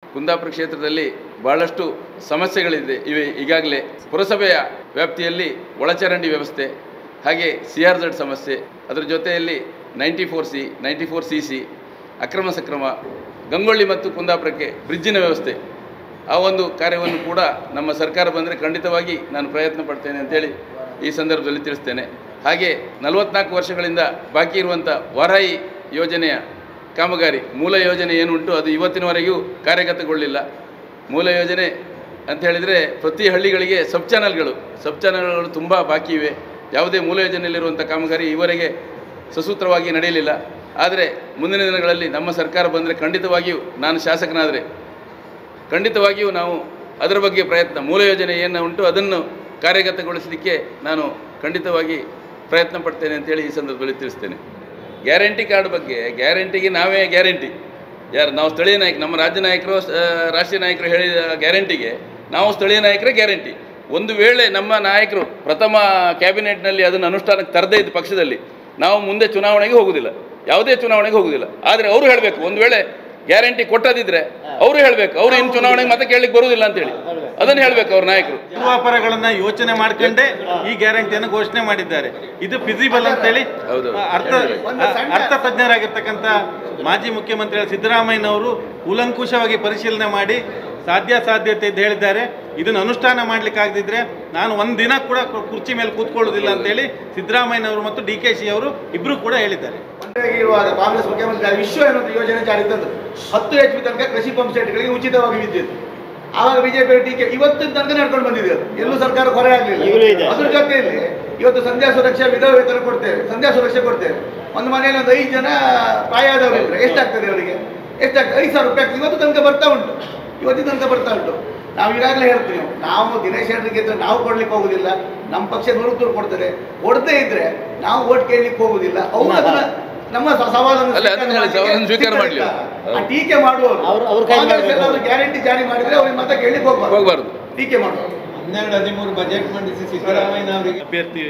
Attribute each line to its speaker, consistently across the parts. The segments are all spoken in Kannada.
Speaker 1: ಕುಂದಾಪುರ ಕ್ಷೇತ್ರದಲ್ಲಿ ಬಹಳಷ್ಟು ಸಮಸ್ಯೆಗಳಿದೆ ಇವೆ ಈಗಾಗಲೇ ಪುರಸಭೆಯ ವ್ಯಾಪ್ತಿಯಲ್ಲಿ ಒಳಚರಂಡಿ ವ್ಯವಸ್ಥೆ ಹಾಗೆ ಸಿ ಆರ್ ಝಡ್ ಸಮಸ್ಯೆ ಅದರ ಜೊತೆಯಲ್ಲಿ ninety four C ninety four C C ಅಕ್ರಮ ಸಕ್ರಮ ಗಂಗೊಳ್ಳಿ ಮತ್ತು ಕುಂದಾಪುರಕ್ಕೆ ಬ್ರಿಡ್ಜಿನ ವ್ಯವಸ್ಥೆ ಆ ಒಂದು ಕಾರ್ಯವನ್ನು ಕೂಡ ನಮ್ಮ ಸರ್ಕಾರ ಬಂದರೆ ಖಂಡಿತವಾಗಿ ನಾನು ಪ್ರಯತ್ನ ಪಡ್ತೇನೆ ಅಂತೇಳಿ ಈ ಸಂದರ್ಭದಲ್ಲಿ ತಿಳಿಸ್ತೇನೆ ಹಾಗೆ ನಲವತ್ನಾಲ್ಕು ವರ್ಷಗಳಿಂದ ಬಾಕಿ ಇರುವಂಥ ವಾರಾಯಿ ಯೋಜನೆಯ ಕಾಮಗಾರಿ ಮೂಲ ಯೋಜನೆ ಏನು ಉಂಟು ಅದು ಇವತ್ತಿನವರೆಗೂ ಕಾರ್ಯಗತಗೊಳ್ಳಿಲ್ಲ ಮೂಲ ಯೋಜನೆ ಅಂತ ಹೇಳಿದರೆ ಪ್ರತಿ ಹಳ್ಳಿಗಳಿಗೆ ಸಬ್ ಚಾನಲ್ಗಳು ಸಬ್ ಚಾನಲ್ಗಳು ತುಂಬ ಬಾಕಿ ಇವೆ ಯಾವುದೇ ಮೂಲ ಯೋಜನೆಯಲ್ಲಿರುವಂಥ ಕಾಮಗಾರಿ ಈವರೆಗೆ ಸಸೂತ್ರವಾಗಿ ನಡೆಯಲಿಲ್ಲ ಆದರೆ ಮುಂದಿನ ದಿನಗಳಲ್ಲಿ ನಮ್ಮ ಸರ್ಕಾರ ಬಂದರೆ ಖಂಡಿತವಾಗಿಯೂ ನಾನು ಶಾಸಕನಾದರೆ ಖಂಡಿತವಾಗಿಯೂ ನಾವು ಅದರ ಬಗ್ಗೆ ಪ್ರಯತ್ನ ಮೂಲ ಯೋಜನೆ ಏನು ಉಂಟು ಅದನ್ನು ಕಾರ್ಯಗತಗೊಳಿಸಲಿಕ್ಕೆ ನಾನು ಖಂಡಿತವಾಗಿ ಪ್ರಯತ್ನ ಪಡ್ತೇನೆ ಅಂತೇಳಿ ಈ ಸಂದರ್ಭದಲ್ಲಿ ತಿಳಿಸ್ತೇನೆ ಗ್ಯಾರಂಟಿ ಕಾರ್ಡ್ ಬಗ್ಗೆ ಗ್ಯಾರಂಟಿಗೆ ನಾವೇ ಗ್ಯಾರಂಟಿ ಯಾರು ನಾವು ಸ್ಥಳೀಯ ನಾಯಕ ನಮ್ಮ ರಾಜ್ಯ ನಾಯಕರು ಆ, ರಾಷ್ಟ್ರೀಯ ನಾಯಕರು ಹೇಳಿದ ಗ್ಯಾರಂಟಿಗೆ ನಾವು ಸ್ಥಳೀಯ ನಾಯಕರೇ ಗ್ಯಾರಂಟಿ ಒಂದು ವೇಳೆ ನಮ್ಮ ನಾಯಕರು ಪ್ರಥಮ ಕ್ಯಾಬಿನೆಟ್ನಲ್ಲಿ ಅದನ್ನು ಅನುಷ್ಠಾನಕ್ಕೆ ತರದೇ ಇದ್ದ ಪಕ್ಷದಲ್ಲಿ ನಾವು ಮುಂದೆ ಚುನಾವಣೆಗೆ ಹೋಗುವುದಿಲ್ಲ ಯಾವುದೇ ಚುನಾವಣೆಗೆ ಹೋಗುವುದಿಲ್ಲ ಆದರೆ ಅವರು ಹೇಳಬೇಕು ಒಂದು ವೇಳೆ ಗ್ಯಾರಂಟಿ ಕೊಟ್ಟದಿದ್ರೆ ಅವರು ಹೇಳಬೇಕು ಅವರು ಇನ್ನು ಚುನಾವಣೆಗೆ ಮತ್ತೆ ಕೇಳಲಿಕ್ಕೆ ಬರುವುದಿಲ್ಲ ಅಂತೇಳಿ ಅದನ್ನು ಹೇಳಬೇಕು ಅವ್ರ ನಾಯಕರು
Speaker 2: ಪೂರ್ವಾಪರಗಳನ್ನ ಯೋಚನೆ ಮಾಡ್ಕೊಂಡೇ ಈ ಗ್ಯಾರಂಟಿಯನ್ನು ಘೋಷಣೆ ಮಾಡಿದ್ದಾರೆ ಇದು ಫಿಸಿಬಲ್ ಅಂತೇಳಿ
Speaker 1: ಹೌದು.
Speaker 2: ಅರ್ಥ ಅರ್ಥ ತಜ್ಞರಾಗಿರ್ತಕ್ಕಂಥ ಮಾಜಿ ಮುಖ್ಯಮಂತ್ರಿ ಸಿದ್ದರಾಮಯ್ಯನವರು ಕೂಲಂಕುಷವಾಗಿ ಪರಿಶೀಲನೆ ಮಾಡಿ ಸಾಧ್ಯ ಸಾಧ್ಯತೆ ಅಂತ ಹೇಳಿದ್ದಾರೆ ಇದನ್ನು ಅನುಷ್ಠಾನ ಮಾಡ್ಲಿಕ್ಕೆ ಆಗದಿದ್ರೆ ನಾನು ಒಂದು ದಿನ ಕೂಡ ಕು- ಕುರ್ಚಿ ಮೇಲೆ ಕೂತ್ಕೊಳ್ಳೋದಿಲ್ಲ ಅಂತೇಳಿ ಸಿದ್ದರಾಮಯ್ಯನವರು ಮತ್ತು ಡಿ ಕೆ ಶಿ ಅವರು ಇಬ್ಬರು ಕೂಡ ಹೇಳಿದ್ದಾರೆ
Speaker 3: ಮಂತ್ರಿಯಾಗಿ ಇರುವಾಗ ಕಾಂಗ್ರೆಸ್ ಮುಖ್ಯಮಂತ್ರಿ ವಿಶ್ವ ಎನ್ನುವಂಥ ಯೋಜನೆ ಜಾರಿ ತಂದು ಹತ್ತು ಎಚ್ ಪಿ ತನಕ ಕೃಷಿ ಪಂಪ್ ಸೆಟ್ಗಳಿಗೆ ಉಚಿತವಾಗಿ ವಿದ್ಯುತ್ ಆವಾಗ ಬಿಜೆಪಿ ಟೀಕೆ ಇವತ್ತಿನ ತನಕ ನಡ್ಕೊಂಡು ಬಂದಿದೆ ಅದು. ಎಲ್ಲೂ ಸರ್ಕಾರ ಹೊರೆ ಆಗಲಿಲ್ಲ ಅದ್ರ ಜೊತೆಯಲ್ಲಿ ಇವತ್ತು ಸಂಧ್ಯಾ ಸುರಕ್ಷಾ ವಿಧವಾ ವೇತನ ಕೊಡ್ತೇವೆ ಸಂಧ್ಯಾ ಸುರಕ್ಷೆ ಕೊಡ್ತೇವೆ ಒಂದು ಮನೆಯಲ್ಲಿ ಒಂದು ಐದು ಜನ ಪ್ರಾಯದವರು ಇದ್ರೆ ಎಷ್ಟಾಗ್ತದೆ ಅವರಿಗೆ ಎಷ್ಟಾಗ್ತದೆ ಐದು ಸಾವಿರ ರೂಪಾಯಿ ಆಗ್ತದೆ ಇವತ್ತು ತನಕ ಬರ್ತಾ ಉಂಟು ಇವತ್ತಿನ ತನಕ ಬರ್ತಾ ಉಂಟು ನಾವು ಈಗಾಗಲೇ ಹೇಳ್ತೀವಿ ನಾವು ದಿನೇಶ್ ಹೆಡ್ರಿಗೆ ಇದ್ರೆ ನಾವು ಕೊಡ್ಲಿಕ್ಕೆ ಹೋಗುದಿಲ್ಲ ನಮ್ಮ ಪಕ್ಷ ನೂರು ಕೊಡ್ತದೆ ಕೊಡದೇ ಇದ್ರೆ ನಾವು ಓಟ್ ಕೇಳಲಿಕ್ಕೆ ಹೋಗುದಿಲ್ಲ ಅವ್ರು ಅದನ್ನ ನಮ್ಮ ಸ- ಸವಾಲನ್ನು
Speaker 1: ಅಲ್ಲ, ಅದನ್ನ ಹೇಳಿ, ಸವಾಲನ್ನು ಸ್ವೀಕಾರ ಮಾಡ್ಲಿ ಅವ್ರು.
Speaker 3: ಆ ಟೀಕೆ ಮಾಡುವವರು
Speaker 4: ಅವ್ರು- ಅವ್ರ ಕೈ
Speaker 3: ಕಾಂಗ್ರೆಸ್
Speaker 4: ಮಾಡ್ಬೇಕು.
Speaker 3: ಏನಾದ್ರು ಗ್ಯಾರಂಟಿ ಜಾರಿ ಮಾಡಿದ್ರೆ ಅವ್ರಿಗೆ ಮತ್ತೆ ಕೇಳಲಿಕ್ಕೆ ಹೋಗ್ಬಾರ್ದು
Speaker 1: ಹೋಗಬಾರ್ದು
Speaker 3: ಟೀಕೆ ಮಾಡುವರು
Speaker 2: ಹನ್ನೆರಡು ಹದಿಮೂರು ಬಜೆಟ್ ಮಂಡಿಸಿ ಸಿದ್ದರಾಮಯ್ಯನವರಿಗೆ ಅಭ್ಯರ್ಥಿ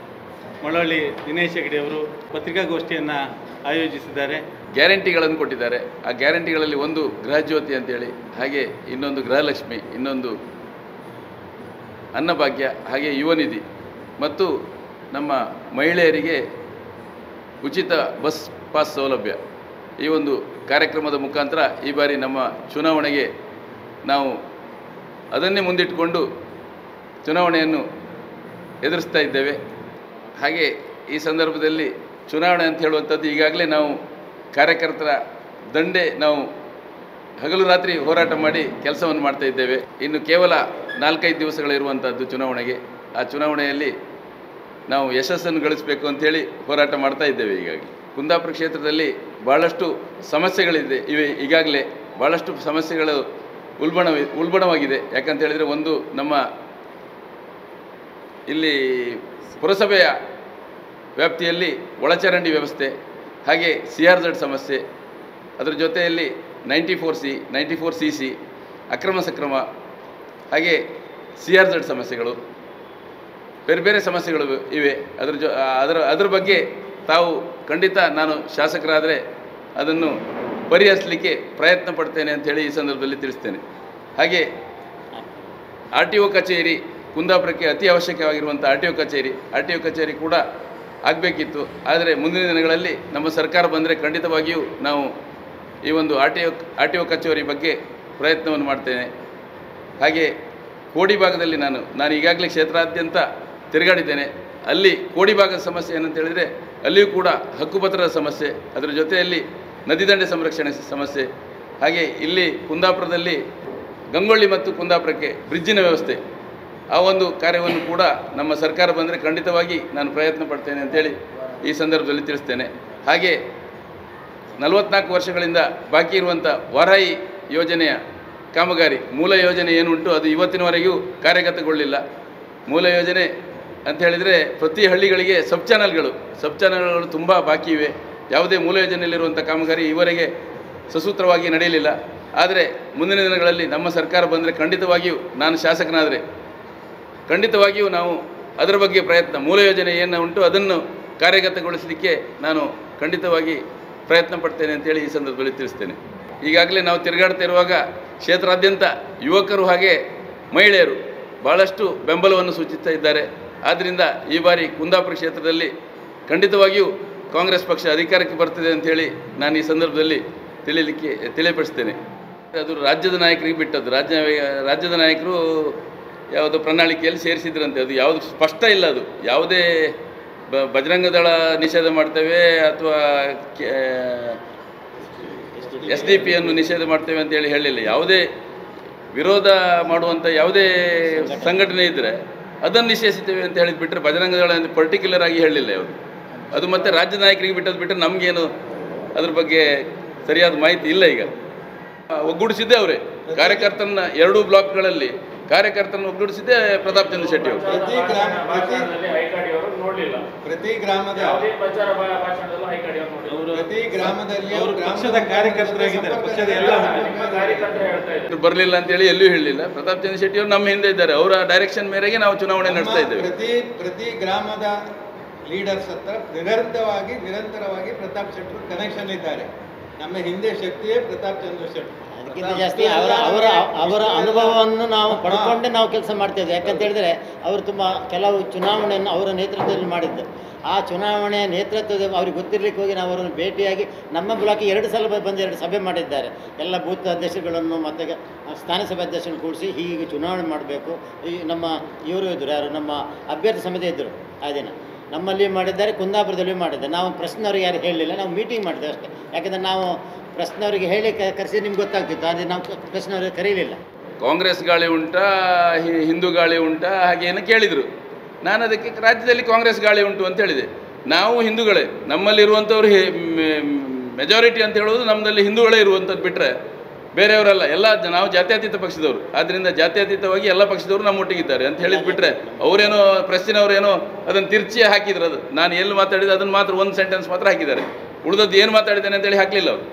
Speaker 2: ಮೊಳಲಿ ದಿನೇಶ್ ಹೆಗಡೆ ಅವರು ಪತ್ರಿಕಾಗೋಷ್ಠಿಯನ್ನು ಆಯೋಜಿಸಿದ್ದಾರೆ
Speaker 1: ಗ್ಯಾರಂಟಿಗಳನ್ನು ಕೊಟ್ಟಿದ್ದಾರೆ ಆ ಗ್ಯಾರಂಟಿಗಳಲ್ಲಿ ಒಂದು ಗೃಹಜ್ಯೋತಿ ಅಂತೇಳಿ ಹಾಗೆ ಇನ್ನೊಂದು ಗೃಹಲಕ್ಷ್ಮಿ ಇನ್ನೊಂದು ಅನ್ನಭಾಗ್ಯ ಹಾಗೆ ಯುವ ನಿಧಿ ಮತ್ತು ನಮ್ಮ ಮಹಿಳೆಯರಿಗೆ ಉಚಿತ ಬಸ್ ಪಾಸ್ ಸೌಲಭ್ಯ ಈ ಒಂದು ಕಾರ್ಯಕ್ರಮದ ಮುಖಾಂತರ ಈ ಬಾರಿ ನಮ್ಮ ಚುನಾವಣೆಗೆ ನಾವು ಅದನ್ನೇ ಮುಂದಿಟ್ಟುಕೊಂಡು ಚುನಾವಣೆಯನ್ನು ಎದುರಿಸ್ತಾ ಇದ್ದೇವೆ ಹಾಗೆ ಈ ಸಂದರ್ಭದಲ್ಲಿ ಚುನಾವಣೆ ಅಂತ ಹೇಳುವಂಥದ್ದು ಈಗಾಗಲೇ ನಾವು ಕಾರ್ಯಕರ್ತರ ದಂಡೆ ನಾವು ಹಗಲು ರಾತ್ರಿ ಹೋರಾಟ ಮಾಡಿ ಕೆಲಸವನ್ನು ಮಾಡ್ತಾ ಇದ್ದೇವೆ ಇನ್ನು ಕೇವಲ ನಾಲ್ಕೈದು ದಿವಸಗಳಿರುವಂಥದ್ದು ಚುನಾವಣೆಗೆ ಆ ಚುನಾವಣೆಯಲ್ಲಿ ನಾವು ಯಶಸ್ಸನ್ನು ಗಳಿಸಬೇಕು ಅಂತೇಳಿ ಹೋರಾಟ ಮಾಡ್ತಾ ಇದ್ದೇವೆ ಈಗಾಗಲೇ ಕುಂದಾಪುರ ಕ್ಷೇತ್ರದಲ್ಲಿ ಭಾಳಷ್ಟು ಸಮಸ್ಯೆಗಳಿದೆ ಇವೆ ಈಗಾಗಲೇ ಭಾಳಷ್ಟು ಸಮಸ್ಯೆಗಳು ಉಲ್ಬಣ ಉಲ್ಬಣವಾಗಿದೆ ಯಾಕಂತ ಹೇಳಿದರೆ ಒಂದು ನಮ್ಮ ಇಲ್ಲಿ ಪುರಸಭೆಯ ವ್ಯಾಪ್ತಿಯಲ್ಲಿ ಒಳಚರಂಡಿ ವ್ಯವಸ್ಥೆ ಹಾಗೆ ಸಿ ಆರ್ ಝಡ್ ಸಮಸ್ಯೆ ಅದರ ಜೊತೆಯಲ್ಲಿ ninety four C ninety four C C ಅಕ್ರಮ ಸಕ್ರಮ ಹಾಗೆ ಸಿ ಆರ್ ಝಡ್ ಸಮಸ್ಯೆಗಳು ಬೇರೆ ಬೇರೆ ಸಮಸ್ಯೆಗಳು ಇವೆ ಅದರ ಜೊ ಅದರ ಅದರ ಬಗ್ಗೆ ತಾವು ಖಂಡಿತ ನಾನು ಶಾಸಕರಾದರೆ ಅದನ್ನು ಪರಿಹರಿಸಲಿಕ್ಕೆ ಪ್ರಯತ್ನ ಪಡ್ತೇನೆ ಅಂತೇಳಿ ಈ ಸಂದರ್ಭದಲ್ಲಿ ತಿಳಿಸ್ತೇನೆ ಹಾಗೆ ಆರ್ ಟಿ ಒ ಕಚೇರಿ ಕುಂದಾಪುರಕ್ಕೆ ಅತಿ ಅವಶ್ಯಕವಾಗಿರುವಂಥ ಆರ್ ಟಿ ಒ ಕಚೇರಿ ಆರ್ ಟಿ ಒ ಕಚೇರಿ ಕೂಡ ಆಗಬೇಕಿತ್ತು ಆದರೆ ಮುಂದಿನ ದಿನಗಳಲ್ಲಿ ನಮ್ಮ ಸರ್ಕಾರ ಬಂದರೆ ಖಂಡಿತವಾಗಿಯೂ ನಾವು ಈ ಒಂದು R T O R T O ಕಚೇರಿ ಬಗ್ಗೆ ಪ್ರಯತ್ನವನ್ನು ಮಾಡ್ತೇನೆ ಹಾಗೆ ಕೋಡಿ ಭಾಗದಲ್ಲಿ ನಾನು ನಾನು ಈಗಾಗಲೇ ಕ್ಷೇತ್ರಾದ್ಯಂತ ತಿರುಗಾಡಿದ್ದೇನೆ ಅಲ್ಲಿ ಕೋಡಿ ಭಾಗದ ಸಮಸ್ಯೆ ಏನಂತ ಹೇಳಿದರೆ ಅಲ್ಲಿಯೂ ಕೂಡ ಹಕ್ಕುಪತ್ರದ ಸಮಸ್ಯೆ ಅದರ ಜೊತೆಯಲ್ಲಿ ನದಿ ದಂಡೆ ಸಂರಕ್ಷಣೆ ಸಮಸ್ಯೆ ಹಾಗೆ ಇಲ್ಲಿ ಕುಂದಾಪುರದಲ್ಲಿ ಗಂಗೊಳ್ಳಿ ಮತ್ತು ಕುಂದಾಪುರಕ್ಕೆ ಬ್ರಿಡ್ಜಿನ ವ್ಯವಸ್ಥೆ ಆ ಒಂದು ಕಾರ್ಯವನ್ನು ಕೂಡ ನಮ್ಮ ಸರ್ಕಾರ ಬಂದರೆ ಖಂಡಿತವಾಗಿ ನಾನು ಪ್ರಯತ್ನ ಪಡ್ತೇನೆ ಅಂತೇಳಿ ಈ ಸಂದರ್ಭದಲ್ಲಿ ತಿಳಿಸ್ತೇನೆ ಹಾಗೆ ನಲವತ್ನಾಲ್ಕು ವರ್ಷಗಳಿಂದ ಬಾಕಿ ಇರುವಂಥ ವಾರಾಯಿ ಯೋಜನೆಯ ಕಾಮಗಾರಿ ಮೂಲ ಯೋಜನೆ ಏನು ಉಂಟು ಅದು ಇವತ್ತಿನವರೆಗೂ ಕಾರ್ಯಗತಗೊಳ್ಳಿಲ್ಲ ಮೂಲ ಯೋಜನೆ ಅಂತ ಹೇಳಿದರೆ ಪ್ರತಿ ಹಳ್ಳಿಗಳಿಗೆ ಸಬ್ ಚಾನಲ್ಗಳು ಸಬ್ ಚಾನಲ್ಗಳು ತುಂಬ ಬಾಕಿ ಇವೆ ಯಾವುದೇ ಮೂಲ ಯೋಜನೆಯಲ್ಲಿರುವಂಥ ಕಾಮಗಾರಿ ಈವರೆಗೆ ಸಸೂತ್ರವಾಗಿ ನಡೆಯಲಿಲ್ಲ ಆದರೆ ಮುಂದಿನ ದಿನಗಳಲ್ಲಿ ನಮ್ಮ ಸರ್ಕಾರ ಬಂದರೆ ಖಂಡಿತವಾಗಿಯೂ ನಾನು ಶಾಸಕನಾದರೆ ಖಂಡಿತವಾಗಿಯೂ ನಾವು ಅದರ ಬಗ್ಗೆ ಪ್ರಯತ್ನ ಮೂಲ ಯೋಜನೆ ಏನು ಉಂಟು ಅದನ್ನು ಕಾರ್ಯಗತಗೊಳಿಸಲಿಕ್ಕೆ ನಾನು ಖಂಡಿತವಾಗಿ ಪ್ರಯತ್ನ ಪಡ್ತೇನೆ ಅಂತೇಳಿ ಈ ಸಂದರ್ಭದಲ್ಲಿ ತಿಳಿಸ್ತೇನೆ ಈಗಾಗಲೇ ನಾವು ತಿರುಗಾಡ್ತಾ ಇರುವಾಗ ಕ್ಷೇತ್ರಾದ್ಯಂತ ಯುವಕರು ಹಾಗೆ ಮಹಿಳೆಯರು ಭಾಳಷ್ಟು ಬೆಂಬಲವನ್ನು ಸೂಚಿಸ್ತಾ ಇದ್ದಾರೆ ಆದ್ದರಿಂದ ಈ ಬಾರಿ ಕುಂದಾಪುರ ಕ್ಷೇತ್ರದಲ್ಲಿ ಖಂಡಿತವಾಗಿಯೂ ಕಾಂಗ್ರೆಸ್ ಪಕ್ಷ ಅಧಿಕಾರಕ್ಕೆ ಬರ್ತದೆ ಅಂಥೇಳಿ ನಾನು ಈ ಸಂದರ್ಭದಲ್ಲಿ ತಿಳಿಯಲಿಕ್ಕೆ ತಿಳಿಯಪಡಿಸ್ತೇನೆ ಅದು ರಾಜ್ಯದ ನಾಯಕರಿಗೆ ಬಿಟ್ಟದ್ದು ರಾಜ್ಯ ರಾಜ್ಯದ ನಾಯಕರು ಯಾವುದು ಪ್ರಣಾಳಿಕೆಯಲ್ಲಿ ಸೇರಿಸಿದ್ರಂತೆ ಅದು ಯಾವುದು ಸ್ಪಷ್ಟ ಇಲ್ಲ ಅದು ಯಾವುದೇ ಬ- ಬಜರಂಗ ದಳ ನಿಷೇಧ ಮಾಡ್ತೇವೆ ಅಥವಾ ಎಸ್ ಡಿ ಪಿಯನ್ನು ನಿಷೇಧ ಮಾಡ್ತೇವೆ ಅಂತ ಹೇಳಿ ಹೇಳಿಲ್ಲ ಯಾವುದೇ ವಿರೋಧ ಮಾಡುವಂಥ ಯಾವುದೇ ಸಂಘಟನೆ ಇದ್ದರೆ ಅದನ್ನು ನಿಷೇಧಿಸ್ತೇವೆ ಅಂತ ಹೇಳಿದ್ ಬಿಟ್ಟರೆ ಬಜರಂಗ ದಳ ಅಂತ ಪರ್ಟಿಕ್ಯುಲರ್ ಆಗಿ ಹೇಳಿಲ್ಲ ಅವರು ಅದು ಮತ್ತೆ ರಾಜ್ಯ ನಾಯಕರಿಗೆ ಬಿಟ್ಟದ್ದು ಬಿಟ್ಟರೆ ನಮಗೇನು ಅದ್ರ ಬಗ್ಗೆ ಸರಿಯಾದ ಮಾಹಿತಿ ಇಲ್ಲ ಈಗ ಆ, ಒಗ್ಗೂಡಿಸಿದ್ದೇ ಅವರೇ ಕಾರ್ಯಕರ್ತರನ್ನ ಎರಡೂ ಬ್ಲಾಕ್ಗಳಲ್ಲಿ ಕಾರ್ಯಕರ್ತರನ್ನ ಒಗ್ಗೂಡಿಸಿದ್ದೇ ಪ್ರತಾಪ್ ಚಂದ್ರ ಶೆಟ್ಟಿ ಅವರು
Speaker 4: ಪ್ರತಿ ಗ್ರಾಮ ಪ್ರತಿ
Speaker 5: ಹೈಕಾಡಿಯವರು ನೋಡ್ಲಿಲ್ಲ
Speaker 4: ಪ್ರತಿ ಗ್ರಾಮದ
Speaker 5: ಯಾವುದೇ ಪ್ರಚಾರ ಭಾ- ಭಾಷಣದಲ್ಲೂ ಹೈಕಾಡಿಯವರು ನೋಡಿಲ್ಲ
Speaker 4: ಪ್ರತಿ ಗ್ರಾಮದಲ್ಲಿ
Speaker 2: ಅವರು
Speaker 4: ಗ್ರಾಮದ
Speaker 2: ಪಕ್ಷದ ಕಾರ್ಯಕರ್ತರಾಗಿದ್ದಾರೆ, ಪಕ್ಷದ ಎಲ್ಲ
Speaker 5: ನಿಮ್ಮ ಕಾರ್ಯಕರ್ತರು ಹೇಳ್ತಾ ಇದ್ರು
Speaker 1: ಬರಲಿಲ್ಲ ಅಂತೇಳಿ ಎಲ್ಲೂ ಹೇಳಲಿಲ್ಲ ಪ್ರತಾಪ್ ಚಂದ್ರ ಶೆಟ್ಟಿ ಅವರು ನಮ್ಮ ಹಿಂದೆ ಇದ್ದಾರೆ ಅವರ ಡೈರೆಕ್ಷನ್ ಮೇರೆಗೆ ನಾವು ಚುನಾವಣೆ ನಡೆಸ್ತಾ
Speaker 4: ನಮ್ಮ
Speaker 1: ಇದ್ದೇವೆ
Speaker 4: ಪ್ರತಿ ಪ್ರತಿ ಗ್ರಾಮದ ಲೀಡರ್ಸ್ ಹತ್ರ ನಿರಂತರವಾಗಿ ನಿರಂತರವಾಗಿ ಪ್ರತಾಪ್ ಶೆಟ್ಟರು ಕನೆಕ್ಷನ್ ಇದ್ದಾರೆ ನಮ್ಮ ಹಿಂದೆ ಶಕ್ತಿಯೇ ಪ್ರತಾಪ್ ಚಂದ್ರ ಶೆಟ್ಟರು
Speaker 6: ಅದಕ್ಕಿಂತ ಜಾಸ್ತಿ ಅವರ ಅವರ ಅವರ ಅನುಭವವನ್ನು ನಾವು ಪಡ್ಕೊಂಡೆ ನಾವು ಕೆಲಸ ಮಾಡ್ತಿದ್ವಿ ಯಾಕಂತ ಹೇಳಿದ್ರೆ ಅವರು ತುಂಬ ಕೆಲವು ಚುನಾವಣೆಯನ್ನು ಅವರ ನೇತೃತ್ವದಲ್ಲಿ ಮಾಡಿದ್ದು ಆ ಚುನಾವಣೆಯ ನೇತೃತ್ವದ ಅವ್ರಿಗೆ ಗೊತ್ತಿರಲಿಕ್ಕೆ ಹೋಗಿ ನಾವು ಅವರನ್ನು ಭೇಟಿಯಾಗಿ ನಮ್ಮ ಬ್ಲಾಕಿಗೆ ಎರಡು ಸಲ ಬ- ಬಂದು ಎರಡು ಸಭೆ ಮಾಡಿದ್ದಾರೆ ಎಲ್ಲ ಬೂತ್ ಅಧ್ಯಕ್ಷಗಳನ್ನು ಮತ್ತು ಸ್ಥಾನ ಸಭೆ ಅಧ್ಯಕ್ಷರನ್ನು ಕೂಡಿಸಿ ಹೀಗೆ ಚುನಾವಣೆ ಮಾಡಬೇಕು ಈ ನಮ್ಮ ಇವರು ಇದ್ದರು ಯಾರು ನಮ್ಮ ಅಭ್ಯರ್ಥಿ ಸಮಿತಿ ಇದ್ದರು ಆ ದಿನ ನಮ್ಮಲ್ಲಿ ಮಾಡಿದ್ದಾರೆ ಕುಂದಾಪುರದಲ್ಲಿ ಮಾಡಿದ್ದಾರೆ ನಾವು ಪ್ರಶ್ನವ್ರಿಗೆ ಯಾರು ಹೇಳಲಿಲ್ಲ ನಾವು ಮೀಟಿಂಗ್ ಮಾಡಿದ್ದೇವೆ ಅಷ್ಟೇ ಯಾಕಂದರೆ ನಾವು ಪ್ರಶ್ನವ್ರಿಗೆ ಹೇಳಿ ಕ- ಕರೆಸಿ ನಿಮ್ಗೆ ಗೊತ್ತಾಗ್ತಿತ್ತು ಆದರೆ ನಾವು ಕ- ಪ್ರಶ್ನವ್ರಿಗೆ ಕರೀಲಿಲ್ಲ
Speaker 1: ಕಾಂಗ್ರೆಸ್ ಗಾಳಿ ಉಂಟಾ ಹಿ- ಹಿಂದೂ ಗಾಳಿ ಉಂಟಾ ಹಾಗೇನು ಕೇಳಿದರು ನಾನು ಅದಕ್ಕೆ ರಾಜ್ಯದಲ್ಲಿ ಕಾಂಗ್ರೆಸ್ ಗಾಳಿ ಉಂಟು ಅಂತ ಹೇಳಿದೆ ನಾವು ಹಿಂದೂಗಳೇ ನಮ್ಮಲ್ಲಿರುವಂಥವ್ರು ಮೆಜಾರಿಟಿ ಅಂತ ಹೇಳೋದು ನಮ್ಮಲ್ಲಿ ಹಿಂದೂಗಳೇ ಇರುವಂಥದ್ದು ಬಿಟ್ಟರೆ ಬೇರೆಯವರಲ್ಲ ಎಲ್ಲ ಜ- ನಾವು ಜಾತ್ಯತೀತ ಪಕ್ಷದವರು ಆದ್ದರಿಂದ ಜಾತ್ಯತೀತವಾಗಿ ಎಲ್ಲ ಪಕ್ಷದವರು ನಮ್ಮೊಟ್ಟಿಗಿದ್ದಾರೆ ಅಂತ ಹೇಳಿದ್ ಬಿಟ್ಟರೆ ಅವರೇನೋ ಪ್ರೆಸ್ಸಿನವರೇನೋ ಅದನ್ನು ತಿರ್ಚಿ ಹಾಕಿದ್ರು ಅದು ನಾನು ಎಲ್ಲಿ ಮಾತಾಡಿದೆ ಅದನ್ನು ಮಾತ್ರ ಒಂದು ಸೆಂಟೆನ್ಸ್ ಮಾತ್ರ ಹಾಕಿದ್ದಾರೆ ಉಳಿದದ್ದು ಏನು ಮಾತಾಡಿದ್ದೇನೆ ಅಂತೇಳಿ ಹಾಕಲಿಲ್ಲ ಅವರು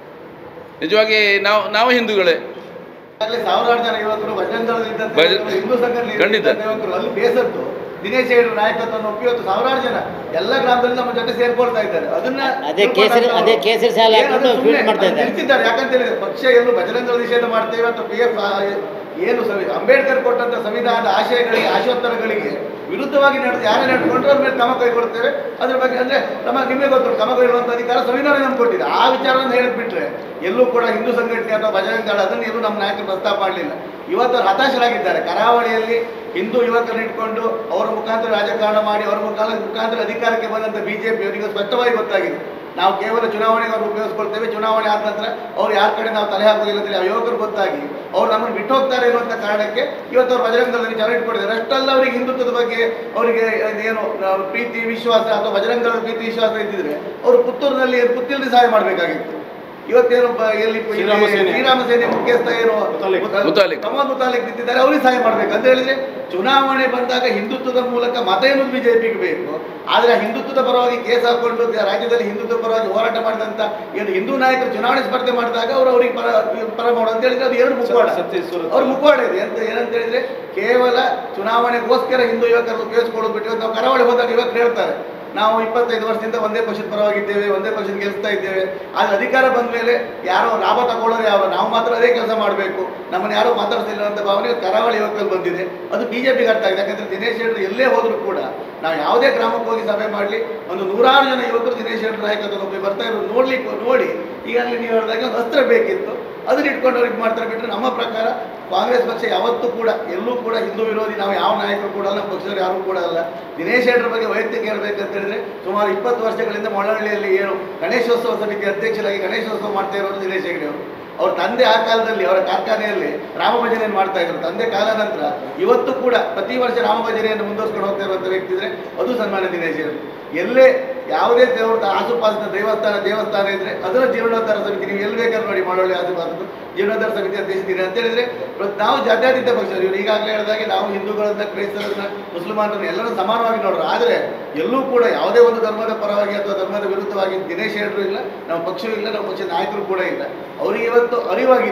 Speaker 1: ನಿಜವಾಗಿ ನಾವು ನಾವು ಹಿಂದೂಗಳೇ
Speaker 3: ಈಗಾಗಲೇ ಸಾವಿರಾರು ಜನ ಯುವಕರು ಬಜರಂಗದಳದಲ್ಲಿ ಇದ್ದಂತೆ
Speaker 1: ಭಜ-
Speaker 3: ಯುವಕರು, ಹಿಂದೂ ಸಂಘಟನೆ
Speaker 1: ಖಂಡಿತ.
Speaker 3: ಇದ್ದಂತೆ ಯುವಕರು ಅಲ್ಲಿ ಬೇಸತ್ತು ದಿನೇಶ್ ಹೇಳು ನಾಯಕತ್ವವನ್ನು ಒಪ್ಪಿ ಇವತ್ತು ಸಾವಿರಾರು ಜನ ಎಲ್ಲ ಗ್ರಾಮದಲ್ಲಿ ನಮ್ಮ ಜೊತೆ ಸೇರ್ಕೊಳ್ತಾ ಇದ್ದಾರೆ ಅದನ್ನ
Speaker 6: ಅದೇ ಕೇಸರಿ- ಅದೇ ಕೇಸರಿ ಶಾಲೆ
Speaker 3: ಏನು
Speaker 6: ಹಾಕೊಂಡು
Speaker 3: ಅದು
Speaker 6: ಫೀಲ್ಡ್
Speaker 3: ಸುಮ್ನೆ
Speaker 6: ಮಾಡ್ತಾ ಇದ್ದಾರೆ.
Speaker 3: ನಿಲ್ಸಿದ್ದಾರೆ ಯಾಕಂತ ಹೇಳಿದ್ರೆ ಪಕ್ಷ ಎಲ್ಲೂ ಬಜರಂಗದಳ ನಿಷೇಧ ಮಾಡ್ತೇವೆ ಅಥವಾ ಪಿ ಎಫ್ ಏನು ಸಂವಿ- ಅಂಬೇಡ್ಕರ್ ಕೊಟ್ಟಂತ ಸಂವಿಧಾನದ ಆಶಯಗಳಿಗೆ ಆಶೋತ್ತರಗಳಿಗೆ ವಿರುದ್ಧವಾಗಿ ನಡೆದು ಯಾರೇ ನಡೆದುಕೊಂಡ್ರೆ ಅವ್ರ ಮೇಲೆ ಕ್ರಮ ಕೈಗೊಳ್ತೇವೆ ಅದ್ರ ಬಗ್ಗೆ ಅಂದ್ರೆ ಕ್ರಮ ನಿಮಗೆ ಗೊತ್ತು ಕ್ರಮ ಕೈಗೊಳ್ಳುವಂತ ಅಧಿಕಾರ ಸಂವಿಧಾನ ನಮ್ಗೆ ಕೊಟ್ಟಿದೆ ಆ ವಿಚಾರವನ್ನು ಹೇಳಿದ್ ಬಿಟ್ರೆ ಎಲ್ಲೂ ಕೂಡ ಹಿಂದೂ ಸಂಘಟನೆ ಅಥವಾ ಬಜರಂಗ ದಳ ಅದನ್ನು ಎಲ್ಲೂ ನಮ್ಮ ನಾಯಕರು ಪ್ರಸ್ತಾಪ ಮಾಡಲಿಲ್ಲ ಇವತ್ತು ಅವ್ರು ಹತಾಶರಾಗಿದ್ದಾರೆ ಕರಾವಳಿಯಲ್ಲಿ ಹಿಂದೂ ಯುವಕರನ್ನ ಇಟ್ಕೊಂಡು ಅವರ ಮುಖಾಂತರ ರಾಜಕಾರಣ ಮಾಡಿ ಅವರ ಮುಖಾಂತರ ಮುಖಾಂತರ ಅಧಿಕಾರಕ್ಕೆ ಬಂದಂತ ಬಿಜೆಪಿ ಅವರಿಗೆ ಸ್ಪಷ್ಟವಾಗಿ ಗೊತ್ತಾಗಿದೆ ನಾವು ಕೇವಲ ಚುನಾವಣೆಗೆ ಅವ್ರು ಉಪಯೋಗಿಸ್ಕೊಳ್ತೇವೆ ಚುನಾವಣೆ ಆದ ನಂತರ ಅವ್ರು ಯಾರ ಕಡೆ ನಾವು ತಲೆ ಹಾಕೋದಿಲ್ಲ ಅಂತೇಳಿ ಆ ಯುವಕರು ಗೊತ್ತಾಗಿ ಅವ್ರು ನಮ್ಮನ್ನು ಬಿಟ್ಟು ಹೋಗ್ತಾರೆ ಇರುವಂತ ಕಾರಣಕ್ಕೆ ಇವತ್ತು ಅವ್ರು ಬಜರಂಗದಲ್ಲಿ ಜನ ಇಟ್ಕೊಂಡಿದ್ದಾರೆ ಅಷ್ಟಲ್ಲ ಅವರಿಗೆ ಹಿಂದುತ್ವದ ಬಗ್ಗೆ ಅವರಿಗೆ ಏನು ನಾವು ಪ್ರೀತಿ ವಿಶ್ವಾಸ ಅಥವಾ ಬಜರಂಗದ ಪ್ರೀತಿ ವಿಶ್ವಾಸ ಇದ್ದಿದ್ರೆ ಅವರು ಪುತ್ತೂರಿನಲ್ಲಿ ಪುತ್ತೂರಲ್ಲಿ ಸಹಾಯ ಮಾಡಬೇಕಾಗಿತ್ತು ಇವತ್ತೇನು ಬ- ಎಲ್ಲಿ ಇಲ್ಲಿ
Speaker 2: ಶ್ರೀರಾಮ ಸೇನೆ.
Speaker 3: ಶ್ರೀರಾಮ ಸೇನೆ ಮುಖ್ಯಸ್ಥ ಏನು
Speaker 2: ಮುತಾಲಿಕ್.
Speaker 1: ಮುತಾಲಿಕ್.
Speaker 3: ಕಮಲ್ ಮುತಾಲಿಕ್ ನಿಂತಿದ್ದಾರೆ ಅವ್ರಿಗೆ ಸಹಾಯ ಮಾಡ್ಬೇಕು ಅಂತ ಹೇಳಿದ್ರೆ ಚುನಾವಣೆ ಬಂದಾಗ ಹಿಂದುತ್ವದ ಮೂಲಕ ಮತ ಎನ್ನುವುದು ಬಿಜೆಪಿಗೆ ಬೇಕು ಆದ್ರೆ ಆ ಹಿಂದುತ್ವದ ಪರವಾಗಿ ಕೇಸ್ ಹಾಕೊಂಡು ರಾಜ್ಯದಲ್ಲಿ ಹಿಂದುತ್ವ ಪರವಾಗಿ ಹೋರಾಟ ಮಾಡಿದಂತ ಏನು ಹಿಂದೂ ನಾಯಕರು ಚುನಾವಣೆ ಸ್ಪರ್ಧೆ ಮಾಡಿದಾಗ ಅವರು ಅವ್ರಿಗೆ ಪರ ಪರ ಮಾಡು ಅಂತ ಹೇಳಿದ್ರೆ ಅದು ಎರಡು ಮುಖವಾಡ
Speaker 2: ಸತ್ಯೇಶ್ವರ.
Speaker 3: ಅವ್ರ ಮುಖವಾಡ ಇದೆ ಅಂತ ಏನಂತ ಹೇಳಿದ್ರೆ ಕೇವಲ ಚುನಾವಣೆಗೋಸ್ಕರ ಹಿಂದೂ ಯುವಕರು ಉಪಯೋಗಿಸ್ಕೊಳ್ಳೋದು ಬಿಟ್ಟು ಇವತ್ತು ನಾವು ಕರಾವಳಿ ಹೋದಾಗ ಯುವಕರು ಹೇಳ್ತಾರೆ ನಾವು ಇಪ್ಪತ್ತೈದು ವರ್ಷದಿಂದ ಒಂದೇ ಪಕ್ಷದ ಪರವಾಗಿದ್ದೇವೆ ಒಂದೇ ಪಕ್ಷದ ಗೆಲ್ಲಿಸ್ತಾ ಇದ್ದೇವೆ ಆದ್ರೆ ಅಧಿಕಾರ ಬಂದ ಮೇಲೆ ಯಾರೋ ಲಾಭ ತಗೊಳ್ಳೋರು ಯಾವ ನಾವು ಮಾತ್ರ ಅದೇ ಕೆಲಸ ಮಾಡಬೇಕು ನಮ್ಮನ್ನು ಯಾರೋ ಮಾತಾಡ್ತಿಲ್ಲ ಅಂತ ಭಾವನೆ ಕರಾವಳಿ ಯುವಕರಲ್ಲಿ ಬಂದಿದೆ ಅದು ಬಿಜೆಪಿಗೆ ಅರ್ಥ ಆಗಿದೆ ಯಾಕಂದ್ರೆ ದಿನೇಶ್ ಶೆಟ್ಟರು ಎಲ್ಲೇ ಹೋದ್ರು ಕೂಡ ನಾವು ಯಾವುದೇ ಗ್ರಾಮಕ್ಕೆ ಹೋಗಿ ಸಭೆ ಮಾಡಲಿ ಒಂದು ನೂರಾರು ಜನ ಯುವಕರು ದಿನೇಶ್ ಶೆಟ್ಟರ್ ನಾಯಕತ್ವ ಒಬ್ಬರು ಬರ್ತಾ ಇರೋದು ನೋಡ್ಲಿಕ್ಕೆ ನೋಡಿ ಈಗಾಗಲೇ ನೀವು ಹೇಳಿದಾಗ ಒಂದು ಅಸ್ತ್ರ ಬೇಕಿತ್ತು ಅದನ್ನ ಇಟ್ಕೊಂಡು ಅವ್ರಿಗೆ ಮಾಡ್ತಾರೆ ಬಿಟ್ಟರೆ ನಮ್ಮ ಪ್ರಕಾರ ಕಾಂಗ್ರೆಸ್ ಪಕ್ಷ ಯಾವತ್ತೂ ಕೂಡ ಎಲ್ಲೂ ಕೂಡ ಹಿಂದೂ ವಿರೋಧಿ ನಾವು ಯಾವ ನಾಯಕರು ಕೂಡ ಅಲ್ಲ ನಮ್ಮ ಪಕ್ಷದವರು ಯಾರು ಕೂಡ ಅಲ್ಲ ದಿನೇಶ್ ಶೆಟ್ಟರ್ ಬಗ್ಗೆ ವೈಯಕ್ತಿಕ ಹೇಳ್ಬೇಕಂತ ಹೇಳಿದ್ರೆ ಸುಮಾರು ಇಪ್ಪತ್ತು ವರ್ಷಗಳಿಂದ ಮೊಳಹಳ್ಳಿಯಲ್ಲಿ ಏನು ಗಣೇಶೋತ್ಸವ ಸಮಿತಿ ಅಧ್ಯಕ್ಷರಾಗಿ ಗಣೇಶೋತ್ಸವ ಮಾಡ್ತಾ ಇರೋದು ದಿನೇಶ್ ಹೆಗಡೆ ಅವರು ಅವ್ರ ತಂದೆ ಆ ಕಾಲದಲ್ಲಿ ಅವರ ಕಾರ್ಖಾನೆಯಲ್ಲಿ ರಾಮ ಭಜನೆಯನ್ನು ಮಾಡ್ತಾ ಇದ್ರು ತಂದೆ ಕಾಲ ನಂತರ ಇವತ್ತು ಕೂಡ ಪ್ರತಿ ವರ್ಷ ರಾಮ ಭಜನೆಯನ್ನು ಮುಂದುವರ್ಸ್ಕೊಂಡು ಹೋಗ್ತಾ ಇರುವಂತ ವ್ಯಕ್ತಿ ಇದ್ರೆ ಅದು ಸನ್ಮಾನ್ಯ ದಿನೇಶ್ ಅವರು ಎಲ್ಲೇ ಯಾವುದೇ ದೇವ್ರ ಆಸುಪಾಸಿನ ದೇವಸ್ಥಾನ ದೇವಸ್ಥಾನ ಇದ್ರೆ ಅದರ ಜೀರ್ಣೋದ್ಧಾರ ಸಮಿತಿ ನೀವು ಎಲ್ಲಿ ಬೇಕಾದ್ರೂ ನೋಡಿ ಮಾಡೋಳಿ ಆಸುಪಾಸು ಜೀರ್ಣೋದ್ಧಾರ ಸಮಿತಿ ಅಧ್ಯಕ್ಷರಿದ್ದೀರಿ ಅಂತ ಹೇಳಿದ್ರೆ ಇವತ್ತು ನಾವು ಜಾತ್ಯತೀತ ಪಕ್ಷ ಇವರು ಈಗಾಗಲೇ ಹೇಳಿದಾಗೆ ನಾವು ಹಿಂದೂಗಳನ್ನ ಕ್ರೈಸ್ತರನ್ನ ಮುಸಲ್ಮಾನರನ್ನ ಎಲ್ಲರೂ ಸಮಾನವಾಗಿ ನೋಡೋರು ಆದರೆ ಎಲ್ಲೂ ಕೂಡ ಯಾವುದೇ ಒಂದು ಧರ್ಮದ ಪರವಾಗಿ ಅಥವಾ ಧರ್ಮದ ವಿರುದ್ಧವಾಗಿ ದಿನೇಶ್ ಹೇಳರು ಇಲ್ಲ ನಮ್ಮ ಪಕ್ಷವೂ ಇಲ್ಲ ನಮ್ಮ ಪಕ್ಷದ ನಾಯಕರು ಕೂಡ ಇಲ್ಲ ಅವರಿಗೆ ಇವತ್ತು ಅರಿವಾಗಿದೆ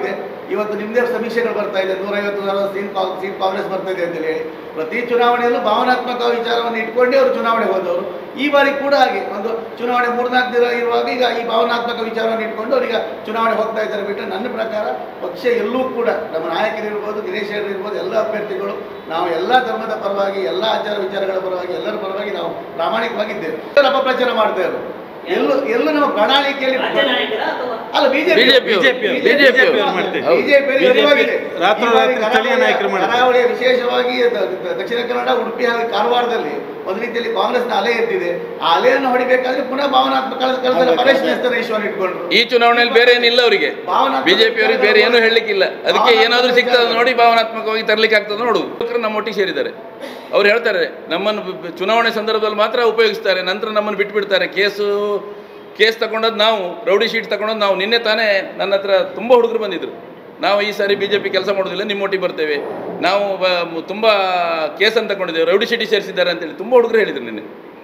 Speaker 3: ಇವತ್ತು ನಿಮ್ಮದೇ ಸಮೀಕ್ಷೆಗಳು ಬರ್ತಾ ಇದೆ ನೂರೈವತ್ತು ನಲವತ್ತು ಸೀಟ್ ಕಾಂಗ್- ಸೀಟ್ ಕಾಂಗ್ರೆಸ್ ಬರ್ತಾ ಇದೆ ಅಂತೇಳಿ ಹೇಳಿ ಪ್ರತಿ ಚುನಾವಣೆಯಲ್ಲೂ ಭಾವನಾತ್ಮಕ ವಿಚಾರವನ್ನು ಇಟ್ಕೊಂಡೇ ಅವರು ಚುನಾವಣೆ ಹೋದವರು ಈ ಬಾರಿ ಕೂಡ ಹಾಗೆ ಒಂದು ಚುನಾವಣೆ ಮೂರ್ನಾಲ್ಕು ದಿನ ಇರುವಾಗ ಈಗ ಈ ಭಾವನಾತ್ಮಕ ವಿಚಾರವನ್ನು ಇಟ್ಕೊಂಡು ಅವರೀಗ ಚುನಾವಣೆ ಹೋಗ್ತಾ ಇದ್ದಾರೆ ಬಿಟ್ಟರೆ ನನ್ನ ಪ್ರಕಾರ ಪಕ್ಷ ಎಲ್ಲೂ ಕೂಡ ನಮ್ಮ ನಾಯಕರಿರ್ಬೋದು ದಿನೇಶ್ ಶೆಟ್ಟರ್ ಇರ್ಬೋದು ಎಲ್ಲ ಅಭ್ಯರ್ಥಿಗಳು ನಾವು ಎಲ್ಲ ಧರ್ಮದ ಪರವಾಗಿ ಎಲ್ಲ ಆಚಾರ ವಿಚಾರಗಳ ಪರವಾಗಿ ಎಲ್ಲರ ಪರವಾಗಿ ನಾವು ಪ್ರಾಮಾಣಿಕವಾಗಿದ್ದೇವೆ ಎಲ್ಲರೂ ಅಪಪ್ರಚಾರ ಮಾಡ್ತಾ ಇರೋದು ಎಲ್ಲೂ ಎಲ್ಲೂ ನಮ್ಮ ಪ್ರಣಾಳಿಕೆಯಲ್ಲಿ ಅಲ್ಲ ಬಿಜೆಪಿ
Speaker 1: BJP ಯವರು. BJP ಯವರು
Speaker 2: ಮಾಡ್ತಾರೆ.
Speaker 1: ಹೌದು.
Speaker 3: ಬಿಜೆಪಿ
Speaker 2: ರಾತ್ರೋರಾತ್ರಿ ಸ್ಥಳೀಯ ನಾಯಕರು ಮಾಡ್ತಾರೆ.
Speaker 3: ಕರಾವಳಿಯ ವಿಶೇಷವಾಗಿ ದ- ದ- ದಕ್ಷಿಣ ಕನ್ನಡ ಉಡುಪಿ ಹಾಗೂ ಕಾರವಾರದಲ್ಲಿ ಒಂದು ರೀತಿಯಲ್ಲಿ ಕಾಂಗ್ರೆಸ್ನ ಅಲೆ ಎದ್ದಿದೆ ಆ ಅಲೆಯನ್ನು ಹೊಡಿಬೇಕಾದ್ರೆ ಪುನಃ ಭಾವನಾತ್ಮಕ ಕಳೆದ ಕಳೆದ ಪರೇಶ್ ನೇಸ್ತನ ಇಶ್ವರ್ ಇಟ್ಕೊಂಡ್ರು
Speaker 1: ಈ ಚುನಾವಣೆಯಲ್ಲಿ ಬೇರೆ ಏನಿಲ್ಲ ಅವರಿಗೆ
Speaker 3: ಭಾವನಾತ್ಮಕ
Speaker 1: ಬಿಜೆಪಿ ಅವರಿಗೆ ಬೇರೆ ಏನೂ ಹೇಳಲಿಕ್ಕಿಲ್ಲ ಅದಕ್ಕೆ ಏನಾದರೂ ಸಿಗ್ತದೆ ನೋಡಿ ಭಾವನಾತ್ಮಕವಾಗಿ ತರಲಿಕ್ಕೆ ಆಗ್ತದೆ ನೋಡುದು ನಮ್ಮ ಒಟ್ಟಿಗೆ ಸೇರಿದ್ದಾರೆ ಅವ್ರು ಹೇಳ್ತಾರೆ ನಮ್ಮನ್ನು ಬ- ಬ- ಚುನಾವಣೆ ಸಂದರ್ಭದಲ್ಲಿ ಮಾತ್ರ ಉಪಯೋಗಿಸ್ತಾರೆ ನಂತರ ನಮ್ಮನ್ನು ಬಿಟ್ಬಿಡ್ತಾರೆ ಕೇಸು ಕೇಸ್ ತಗೊಂಡದ್ದು ನಾವು ರೌಡಿ ಶೀಟ್ ತಗೊಂಡದ್ದು ನಾವು ನಿನ್ನೆ ತಾನೇ ನನ್ನ ಹತ್ರ ತುಂಬ ಹುಡುಗರು ಬಂದಿದ್ರು ನಾವು ಈ ಸಾರಿ ಬಿ ಜೆ ಪಿ ಕೆಲಸ ಮಾಡೋದಿಲ್ಲ ನಿಮ್ಮೊಟ್ಟಿಗೆ ಬರ್ತೇವೆ ನಾವು ಬ- ತುಂಬ ಕೇಸನ್ನು ತಗೊಂಡಿದ್ದೇವೆ ರೌಡಿ ಶೀಟಿ ಸೇರಿಸಿದ್ದಾರೆ ಅಂತೇಳಿ ತುಂಬ ಹುಡುಗರು ಹೇಳಿದ್ರು ನಿನ್ನೆ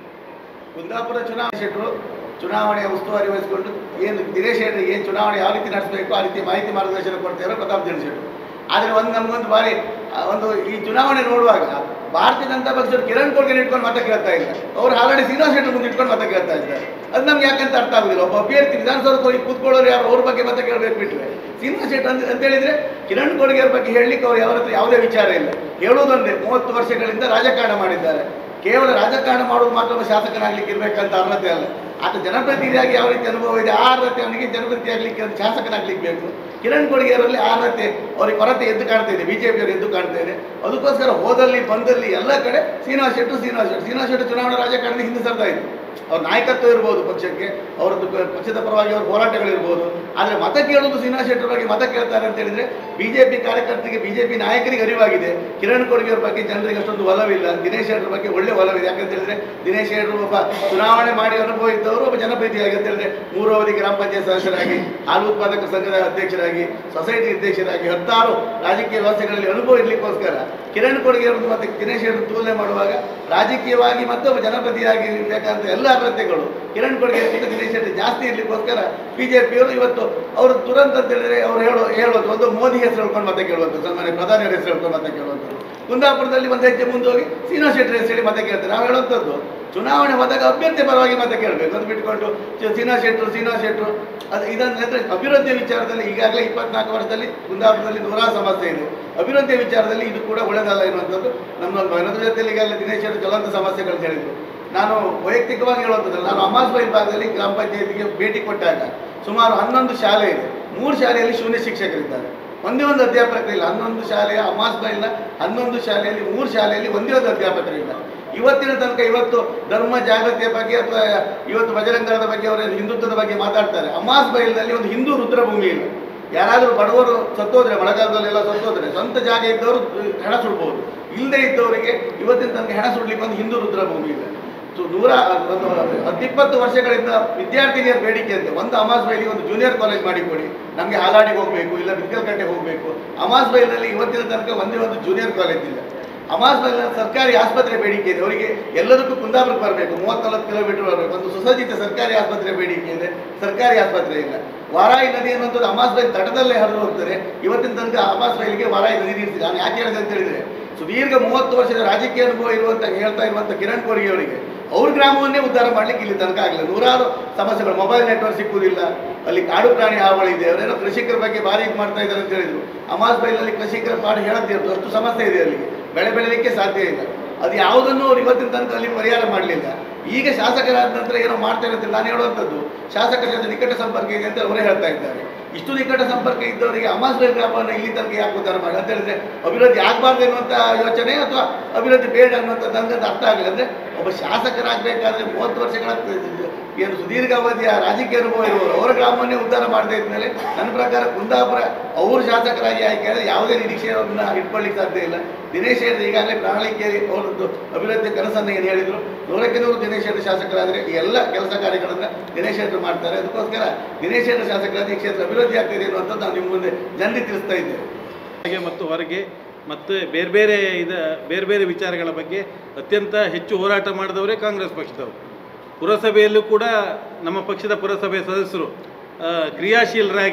Speaker 3: ಕುಂದಾಪುರ ಚುನಾವಣೆ ಶೆಟ್ಟರು ಚುನಾವಣೆಯ ಉಸ್ತುವಾರಿ ವಹಿಸಿಕೊಂಡು ಏನು ದಿನೇಶ್ ಶೆಟ್ಟರಿಗೆ ಏನು ಚುನಾವಣೆ ಯಾವ ರೀತಿ ನಡೆಸಬೇಕು ಆ ರೀತಿ ಮಾಹಿತಿ ಮಾರ್ಗದರ್ಶನ ಕೊಡ್ತಾರೆ ಪ್ರತಾಪ್ ದಿನೇಶ್ ಶೆಟ್ಟರು ಆದರೆ ಒಂದು ನಮಗೊಂದು ಬಾರಿ ಆ, ಒಂದು ಈ ಚುನಾವಣೆ ನೋಡುವಾಗ ಭಾರತೀಯ ಜನತಾ ಪಕ್ಷದವರು ಕಿರಣ್ ಖೋರ್ಗೆ ಇಟ್ಕೊಂಡು ಮತ ಕೇಳ್ತಾ ಇಲ್ಲ ಅವ್ರು ಆಲ್ರೆಡಿ ಶ್ರೀನಿವಾಸ್ ಶೆಟ್ಟರ್ ಮುಂದೆ ಇಟ್ಕೊಂಡು ಮತ ಕೇಳ್ತಾ ಇದ್ದಾರೆ ಅದು ನಮ್ಗೆ ಯಾಕಂತ ಅರ್ಥ ಆಗುದಿಲ್ಲ ಒಬ್ಬ ಅಭ್ಯರ್ಥಿ ವಿಧಾನಸೌಧಕ್ಕೆ ಹೋಗಿ ಕೂತ್ಕೊಳ್ಳೋರು ಯಾರು ಅವ್ರ ಬಗ್ಗೆ ಮತ ಕೇಳಬೇಕು ಬಿಟ್ರೆ ಶ್ರೀನಿವಾಸ್ ಶೆಟ್ಟರ್ ಅಂತ ಅಂತ ಹೇಳಿದ್ರೆ ಕಿರಣ್ ಖೋರ್ಗೆ ಅವ್ರ ಬಗ್ಗೆ ಹೇಳಲಿಕ್ಕೆ ಅವ್ರು ಯಾವ ಹತ್ರ ಯಾವುದೇ ವಿಚಾರ ಇಲ್ಲ ಹೇಳುವುದೊಂದೇ ಮೂವತ್ತು ವರ್ಷಗಳಿಂದ ರಾಜಕಾರಣ ಮಾಡಿದ್ದಾರೆ ಕೇವಲ ರಾಜಕಾರಣ ಮಾಡೋದು ಮಾತ್ರ ಒಬ್ಬ ಶಾಸಕನಾಗ್ಲಿಕ್ಕೆ ಇರಬೇಕಂತ ಅರ್ಹತೆ ಅಲ್ಲ ಆತ ಜನಪ್ರತಿನಿಧಿಯಾಗಿ ಯಾವ ರೀತಿ ಅನುಭವ ಇದೆ ಆ ಅರ್ಹತೆ ಅವನಿಗೆ ಜನಪ್ರತಿನಿಧಿ ಆಗ್ಲಿಕ್ಕೆ ಒಂದು ಶಾಸಕನಾಗ್ಲಿಕ್ಕೆ ಬೇಕು ಕಿರಣ್ ಕೊಡುಗೆಯವರಲ್ಲಿ ಆ ಅರ್ಹತೆ ಅವರಿಗೆ ಕೊರತೆ ಎದ್ದು ಕಾಣ್ತಾ ಇದೆ ಬಿಜೆಪಿಯವರು ಎದ್ದು ಕಾಣ್ತಾ ಇದೆ ಅದಕ್ಕೋಸ್ಕರ ಹೋದಲ್ಲಿ ಬಂದಲ್ಲಿ ಎಲ್ಲ ಕಡೆ ಶ್ರೀನಿವಾಸ್ ಶೆಟ್ಟು ಶ್ರೀನಿವಾಸ್ ಶೆಟ್ಟು ಶ್ರೀನಿವಾಸ್ ಶೆಟ್ಟು ಚುನಾವಣಾ ರಾಜಕಾರಣದ ಹಿಂದೆ ಸರ್ತಾ ಇತ್ತು ಅವ್ರ ನಾಯಕತ್ವ ಇರ್ಬೋದು ಪಕ್ಷಕ್ಕೆ ಅವರದ್ದು ಪ- ಪಕ್ಷದ ಪರವಾಗಿ ಅವ್ರ ಹೋರಾಟಗಳಿರ್ಬೋದು ಆದರೆ ಮತ ಕೇಳೋದು ಶ್ರೀನಿವಾಸ್ ಶೆಟ್ಟರ್ ಬಗ್ಗೆ ಮತ ಕೇಳ್ತಾರೆ ಅಂತ ಹೇಳಿದ್ರೆ ಬಿಜೆಪಿ ಕಾರ್ಯಕರ್ತರಿಗೆ ಬಿಜೆಪಿ ನಾಯಕರಿಗೆ ಅರಿವಾಗಿದೆ ಕಿರಣ್ ಕೊಡುಗೆ ಅವ್ರ ಬಗ್ಗೆ ಜನರಿಗೆ ಅಷ್ಟೊಂದು ಒಲವಿಲ್ಲ ದಿನೇಶ್ ಶೆಟ್ಟರ್ ಬಗ್ಗೆ ಒಳ್ಳೆ ಒಲವಿದೆ ಯಾಕಂತ ಹೇಳಿದ್ರೆ ದಿನೇಶ್ ಶೆಟ್ಟರು ಒಬ್ಬ ಚುನಾವಣೆ ಮಾಡಿ ಅನುಭವ ಇದ್ದವರು ಒಬ್ಬ ಜನಪ್ರತಿನಿಧಿಯಾಗಿ ಅಂತ ಹೇಳಿದ್ರೆ ಮೂರು ಅವಧಿ ಗ್ರಾಮ ಪಂಚಾಯತ್ ಸದಸ್ಯರಾಗಿ ಹಾಲು ಉತ್ಪಾದಕ ಸಂಘದ ಅಧ್ಯಕ್ಷರಾಗಿ ಸೊಸೈಟಿ ಅಧ್ಯಕ್ಷರಾಗಿ ಹತ್ತಾರು ರಾಜಕೀಯ ವ್ಯವಸ್ಥೆಗಳಲ್ಲಿ ಅನುಭವ ಇರ್ಲಿಕ್ಕೋಸ್ಕರ ಕಿರಣ್ ಕೊಡುಗೆ ಅವ್ರದ್ದು ಮತ್ತೆ ದಿನೇಶ್ ಶೆಟ್ಟರ್ ತುಲನೆ ಮಾಡುವಾಗ ರಾಜಕೀಯವಾಗಿ ಮತ್ತು ಒಬ್ಬ ಜನಪ್ರತಿಯಾಗಿ ಇರಬೇಕಂತ ಎಲ್ಲ ಅರ್ಹತೆಗಳು ಕಿರಣ್ ಕೊಡುಗೆ ದಿನೇಶ್ ಶೆಟ್ಟಿ ಜಾಸ್ತಿ ಇರ್ಲಿಕ್ಕೋಸ್ಕರ ಬಿಜೆಪಿಯವರು ಇವತ್ತು ಅವರು ತುರಂತ ಅಂತ ಹೇಳಿದ್ರೆ ಅವ್ರು ಹೇಳೋ ಹೇಳುವಂಥ ಒಂದು ಮೋದಿ ಹೆಸರು ಹೇಳ್ಕೊಂಡು ಮತ್ತೆ ಕೇಳುವಂಥದ್ದು ಸನ್ಮಾನ್ಯ ಪ್ರಧಾನಿಯವರ ಹೆಸರು ಹೇಳ್ಕೊಂಡು ಮತ್ತೆ ಕೇಳುವಂಥದ್ದು ಕುಂದಾಪುರದಲ್ಲಿ ಒಂದು ಹೆಜ್ಜೆ ಮುಂದೆ ಹೋಗಿ ಶ್ರೀನಿವಾಸ್ ಶೆಟ್ಟರ್ ಹೆಸರು ಹೇಳಿ ಮತ್ತೆ ಕೇಳ್ತಾರೆ ನಾವು ಹೇಳುವಂಥದ್ದು ಚುನಾವಣೆ ಹೋದಾಗ ಅಭ್ಯರ್ಥಿ ಪರವಾಗಿ ಮತ್ತೆ ಕೇಳಬೇಕು ಅದು ಬಿಟ್ಕೊಂಡು ಚ- ಶ್ರೀನಿವಾಸ್ ಶೆಟ್ಟರು ಶ್ರೀನಿವಾಸ್ ಶೆಟ್ಟರು ಅದು ಇದನ್ನ ಅಂದ್ರೆ ಅಭಿವೃದ್ಧಿ ವಿಚಾರದಲ್ಲಿ ಈಗಾಗಲೇ ಇಪ್ಪತ್ನಾಲ್ಕು ವರ್ಷದಲ್ಲಿ ಕುಂದಾಪುರದಲ್ಲಿ ನೂರಾರು ಸಮಸ್ಯೆ ಇದೆ ಅಭಿವೃದ್ಧಿ ವಿಚಾರದಲ್ಲಿ ಇದು ಕೂಡ ಒಳ್ಳೆದಲ್ಲ ಎನ್ನುವಂಥದ್ದು ನಮ್ಮ ಮನದ ಜೊತೆಯಲ್ಲಿ ಈಗಾಗಲೇ ದಿನೇಶ್ ಶೆಟ್ಟರ್ ಜ್ವಲಂತ ಸಮಸ್ಯೆಗಳು ಹೇಳಿದರು ನಾನು ವೈಯಕ್ತಿಕವಾಗಿ ಹೇಳುವಂಥದ್ದಲ್ಲ ನಾನು ಅಮಾಸ್ಬೈ ಭಾಗದಲ್ಲಿ ಗ್ರಾಮ ಪಂಚಾಯತಿಗೆ ಭೇಟಿ ಕೊಟ್ಟಾಗ ಸುಮಾರು ಹನ್ನೊಂದು ಶಾಲೆ ಇದೆ ಮೂರು ಶಾಲೆಯಲ್ಲಿ ಶೂನ್ಯ ಶಿಕ್ಷಕರಿದ್ದಾರೆ ಒಂದೇ ಒಂದು ಅಧ್ಯಾಪಕರಿಲ್ಲ ಹನ್ನೊಂದು ಶಾಲೆಯ ಅಮಾಸ್ಬೈಲ್ನ ಹನ್ನೊಂದು ಶಾಲೆಯಲ್ಲಿ ಮೂರು ಶಾಲೆಯಲ್ಲಿ ಒಂದೇ ಒಂದು ಅಧ್ಯಾಪಕರಿಲ್ಲ ಇವತ್ತಿನ ತನಕ ಇವತ್ತು ಧರ್ಮ ಜಾಗೃತಿಯ ಬಗ್ಗೆ ಅಥವಾ ಇವತ್ತು ಬಜರಂಗದ ಬಗ್ಗೆ ಅವರ ಹಿಂದುತ್ವದ ಬಗ್ಗೆ ಮಾತಾಡ್ತಾರೆ ಅಮಾಸ್ ಬೈಲ್ನಲ್ಲಿ ಒಂದು ಹಿಂದೂ ರುದ್ರಭೂಮಿ ಇಲ್ಲ ಯಾರಾದರೂ ಬಡವರು ಸತ್ತೋದ್ರೆ ಮಳೆಗಾಲದಲ್ಲೆಲ್ಲ ಸತ್ತೋದ್ರೆ ಸ್ವಂತ ಜಾಗ ಇದ್ದವರು ಹೆಣ ಸುಡ್ಬೋದು ಇಲ್ಲದೆ ಇದ್ದವರಿಗೆ ಇವತ್ತಿನ ತನಕ ಹೆಣ ಸುಡ್ಲಿಕ್ಕೆ ಒಂದು ಹಿಂದೂ ರುದ್ರಭೂಮಿ ಇಲ್ಲ ಸೊ ನೂರ ಒಂದು ಹತ್ತಿಪ್ಪತ್ತು ವರ್ಷಗಳಿಂದ ವಿದ್ಯಾರ್ಥಿನಿಯರ ಬೇಡಿಕೆ ಅಂತೆ ಒಂದು ಅಮಾಸ್ ಬೈಲಿಗೆ ಒಂದು ಜೂನಿಯರ್ ಕಾಲೇಜ್ ಮಾಡಿಕೊಡಿ ನಮಗೆ ಹಾಲಾಡಿಗೆ ಹೋಗಬೇಕು ಇಲ್ಲ ಬಿದ್ಕಲ್ಕಟ್ಟೆಗೆ ಹೋಗಬೇಕು ಅಮಾಸ್ ಬೈಲ್ನಲ್ಲಿ ಇವತ್ತಿನ ತನಕ ಒಂದೇ ಒಂದು ಜೂನಿಯರ್ ಕಾಲೇಜ್ ಇಲ್ಲ ಅಮಾಸ್ ಬೈಲ್ನ ಸರ್ಕಾರಿ ಆಸ್ಪತ್ರೆ ಬೇಡಿಕೆ ಇದೆ ಅವರಿಗೆ ಎಲ್ಲದಕ್ಕೂ ಕುಂದಾಪುರಕ್ಕೆ ಬರಬೇಕು ಮೂವತ್ನಾಲ್ಕು ಕಿಲೋಮೀಟರ್ ಬರಬೇಕು ಒಂದು ಸುಸಜ್ಜಿತ ಸರ್ಕಾರಿ ಆಸ್ಪತ್ರೆ ಬೇಡಿಕೆ ಇದೆ ಸರ್ಕಾರಿ ಆಸ್ಪತ್ರೆ ಇಲ್ಲ ವಾರಾಯಿ ನದಿ ಅನ್ನುವಂಥದ್ದು ಅಮಾಸ್ ಬೈಲ್ ತಟದಲ್ಲೇ ಹರಿದು ಹೋಗ್ತಾರೆ ಇವತ್ತಿನ ತನಕ ಅಮಾಸ್ ಬೈಲಿಗೆ ವಾರಾಯಿ ನದಿ ನೀಡ್ತಿದೆ ನಾನು ಯಾಕೆ ಹೇಳಿದೆ ಅಂತ ಹೇಳಿದ್ರೆ ಸುದೀರ್ಘ ಮೂವತ್ತು ವರ್ಷದ ರಾಜಕೀಯ ಅನುಭವ ಇರುವಂತ ಹೇಳ್ತಾ ಇರುವಂತ ಕಿರಣ್ ಕೊರ್ಗೆ ಅವರಿಗೆ ಅವ್ರ ಗ್ರಾಮವನ್ನೇ ಉದ್ಧಾರ ಮಾಡ್ಲಿಕ್ಕೆ ಇಲ್ಲಿ ತನಕ ಆಗಲಿಲ್ಲ ನೂರಾರು ಸಮಸ್ಯೆಗಳು ಮೊಬೈಲ್ ನೆಟ್ವರ್ಕ್ ಸಿಕ್ಕುವುದಿಲ್ಲ ಅಲ್ಲಿ ಕಾಡು ಪ್ರಾಣಿ ಹಾವಳಿದೆ ಅವರೇನೋ ಕೃಷಿಕರ ಬಗ್ಗೆ ಭಾರಿ ಇದು ಮಾಡ್ತಾ ಇದ್ದಾರೆ ಅಂತ ಹೇಳಿದ್ರು ಅಮಾಸ್ ಬೈಲಲ್ಲಿ ಕೃಷಿಕರ ಪಾಡು ಹೇಳತ್ತಿರೋದು ಅಷ್ಟು ಸಮಸ್ಯೆ ಇದೆ ಅಲ್ಲಿ ಬೆಳೆ ಬೆಳೆಯಲಿಕ್ಕೆ ಸಾಧ್ಯ ಇಲ್ಲ ಅದು ಯಾವುದನ್ನು ಅವ್ರು ಇವತ್ತಿನ ತನಕ ಅಲ್ಲಿ ಪರಿಹಾರ ಮಾಡಲಿಲ್ಲ ಈಗ ಶಾಸಕರಾದ ನಂತರ ಏನೋ ಮಾಡ್ತಾರೆ ಅಂತ ನಾನು ಹೇಳುವಂಥದ್ದು ಶಾಸಕರ ಜೊತೆ ನಿಕಟ ಸಂಪರ್ಕ ಇದೆ ಅಂತ ಅವರೇ ಹೇಳ್ತಾ ಇದ್ದಾರೆ ಇಷ್ಟು ನಿಕಟ ಸಂಪರ್ಕ ಇದ್ದವರಿಗೆ ಅಮಾಸ್ ಬೈಲ್ ಗ್ರಾಮವನ್ನು ಇಲ್ಲಿ ತನಕ ಯಾಕೆ ಉದ್ಧಾರ ಮಾಡಿ ಅಂತ ಹೇಳಿದ್ರೆ ಅಭಿವೃದ್ಧಿ ಆಗಬಾರ್ದು ಎನ್ನುವಂಥ ಯೋಚನೆ ಅಥವಾ ಅಭಿವೃದ್ಧಿ ಬೇಡ ಅನ್ನುವಂಥದ್ದು ನನಗದು ಅರ್ಥ ಆಗಲಿಲ್ಲ ಅಂದರೆ ಒಬ್ಬ ಶಾಸಕರಾಗಬೇಕಾದ್ರೆ ಮೂವತ್ತು ವರ್ಷಗಳ ಏನು ಸುದೀರ್ಘ ಅವಧಿಯ ರಾಜಕೀಯ ಅನುಭವ ಇರುವವರು ಅವರ ಗ್ರಾಮವನ್ನೇ ಉದ್ಧಾರ ಮಾಡದೇ ಇದ್ಮೇಲೆ ನನ್ನ ಪ್ರಕಾರ ಕುಂದಾಪುರ ಅವರು ಶಾಸಕರಾಗಿ ಆಯ್ಕೆ ಆದರೆ ಯಾವುದೇ ನಿರೀಕ್ಷೆಯನ್ನು ಇಟ್ಕೊಳ್ಳಿಕ್ಕೆ ಸಾಧ್ಯ ಇಲ್ಲ ದಿನೇಶ್ ಶೆಟ್ಟಿ ಈಗಾಗಲೇ ಪ್ರಣಾಳಿಕೆಯಲ್ಲಿ ಅವರದ್ದು ಅಭಿವೃದ್ಧಿ ಕನಸನ್ನು ಏನು ಹೇಳಿದರು ನೂರಕ್ಕೆ ನೂರು ದಿನೇಶ್ ಶೆಟ್ಟಿ ಶಾಸಕರಾದರೆ ಈ ಎಲ್ಲ ಕೆಲಸ ಕಾರ್ಯಗಳನ್ನು ದಿನೇಶ್ ಶೆಟ್ಟಿ ಮಾಡ್ತಾರೆ ಅದಕ್ಕೋಸ್ಕರ ದಿನೇಶ್ ಶೆಟ್ಟಿ ಶಾಸಕರಾದ ಈ ಕ್ಷೇತ್ರ ಅಭಿವೃದ್ಧಿ ಆಗ್ತಿದೆ ಅನ್ನುವಂಥದ್ದು ನಾವು ನಿಮ್ಮ ಮುಂದೆ ಜನರಿಗೆ ತಿಳಿಸ್ತಾ ಇದ್ದೇವೆ
Speaker 2: ಹಾಗೆ ಮತ್ತು ಹೊರಗೆ ಮತ್ತು ಬೇರೆ ಬೇರೆ ಇದ ಬೇರೆ ಬೇರೆ ವಿಚಾರಗಳ ಬಗ್ಗೆ ಅತ್ಯಂತ ಹೆಚ್ಚು ಹೋರಾಟ ಮಾಡಿದವರೇ ಕಾಂಗ್ರೆಸ್ ಪಕ್ಷದವರು ಪುರಸಭೆಯಲ್ಲೂ ಕೂಡ ನಮ್ಮ ಪಕ್ಷದ ಪುರಸಭೆ ಸದಸ್ಯರು ಆ, ಕ್ರಿಯಾಶೀಲರಾಗಿ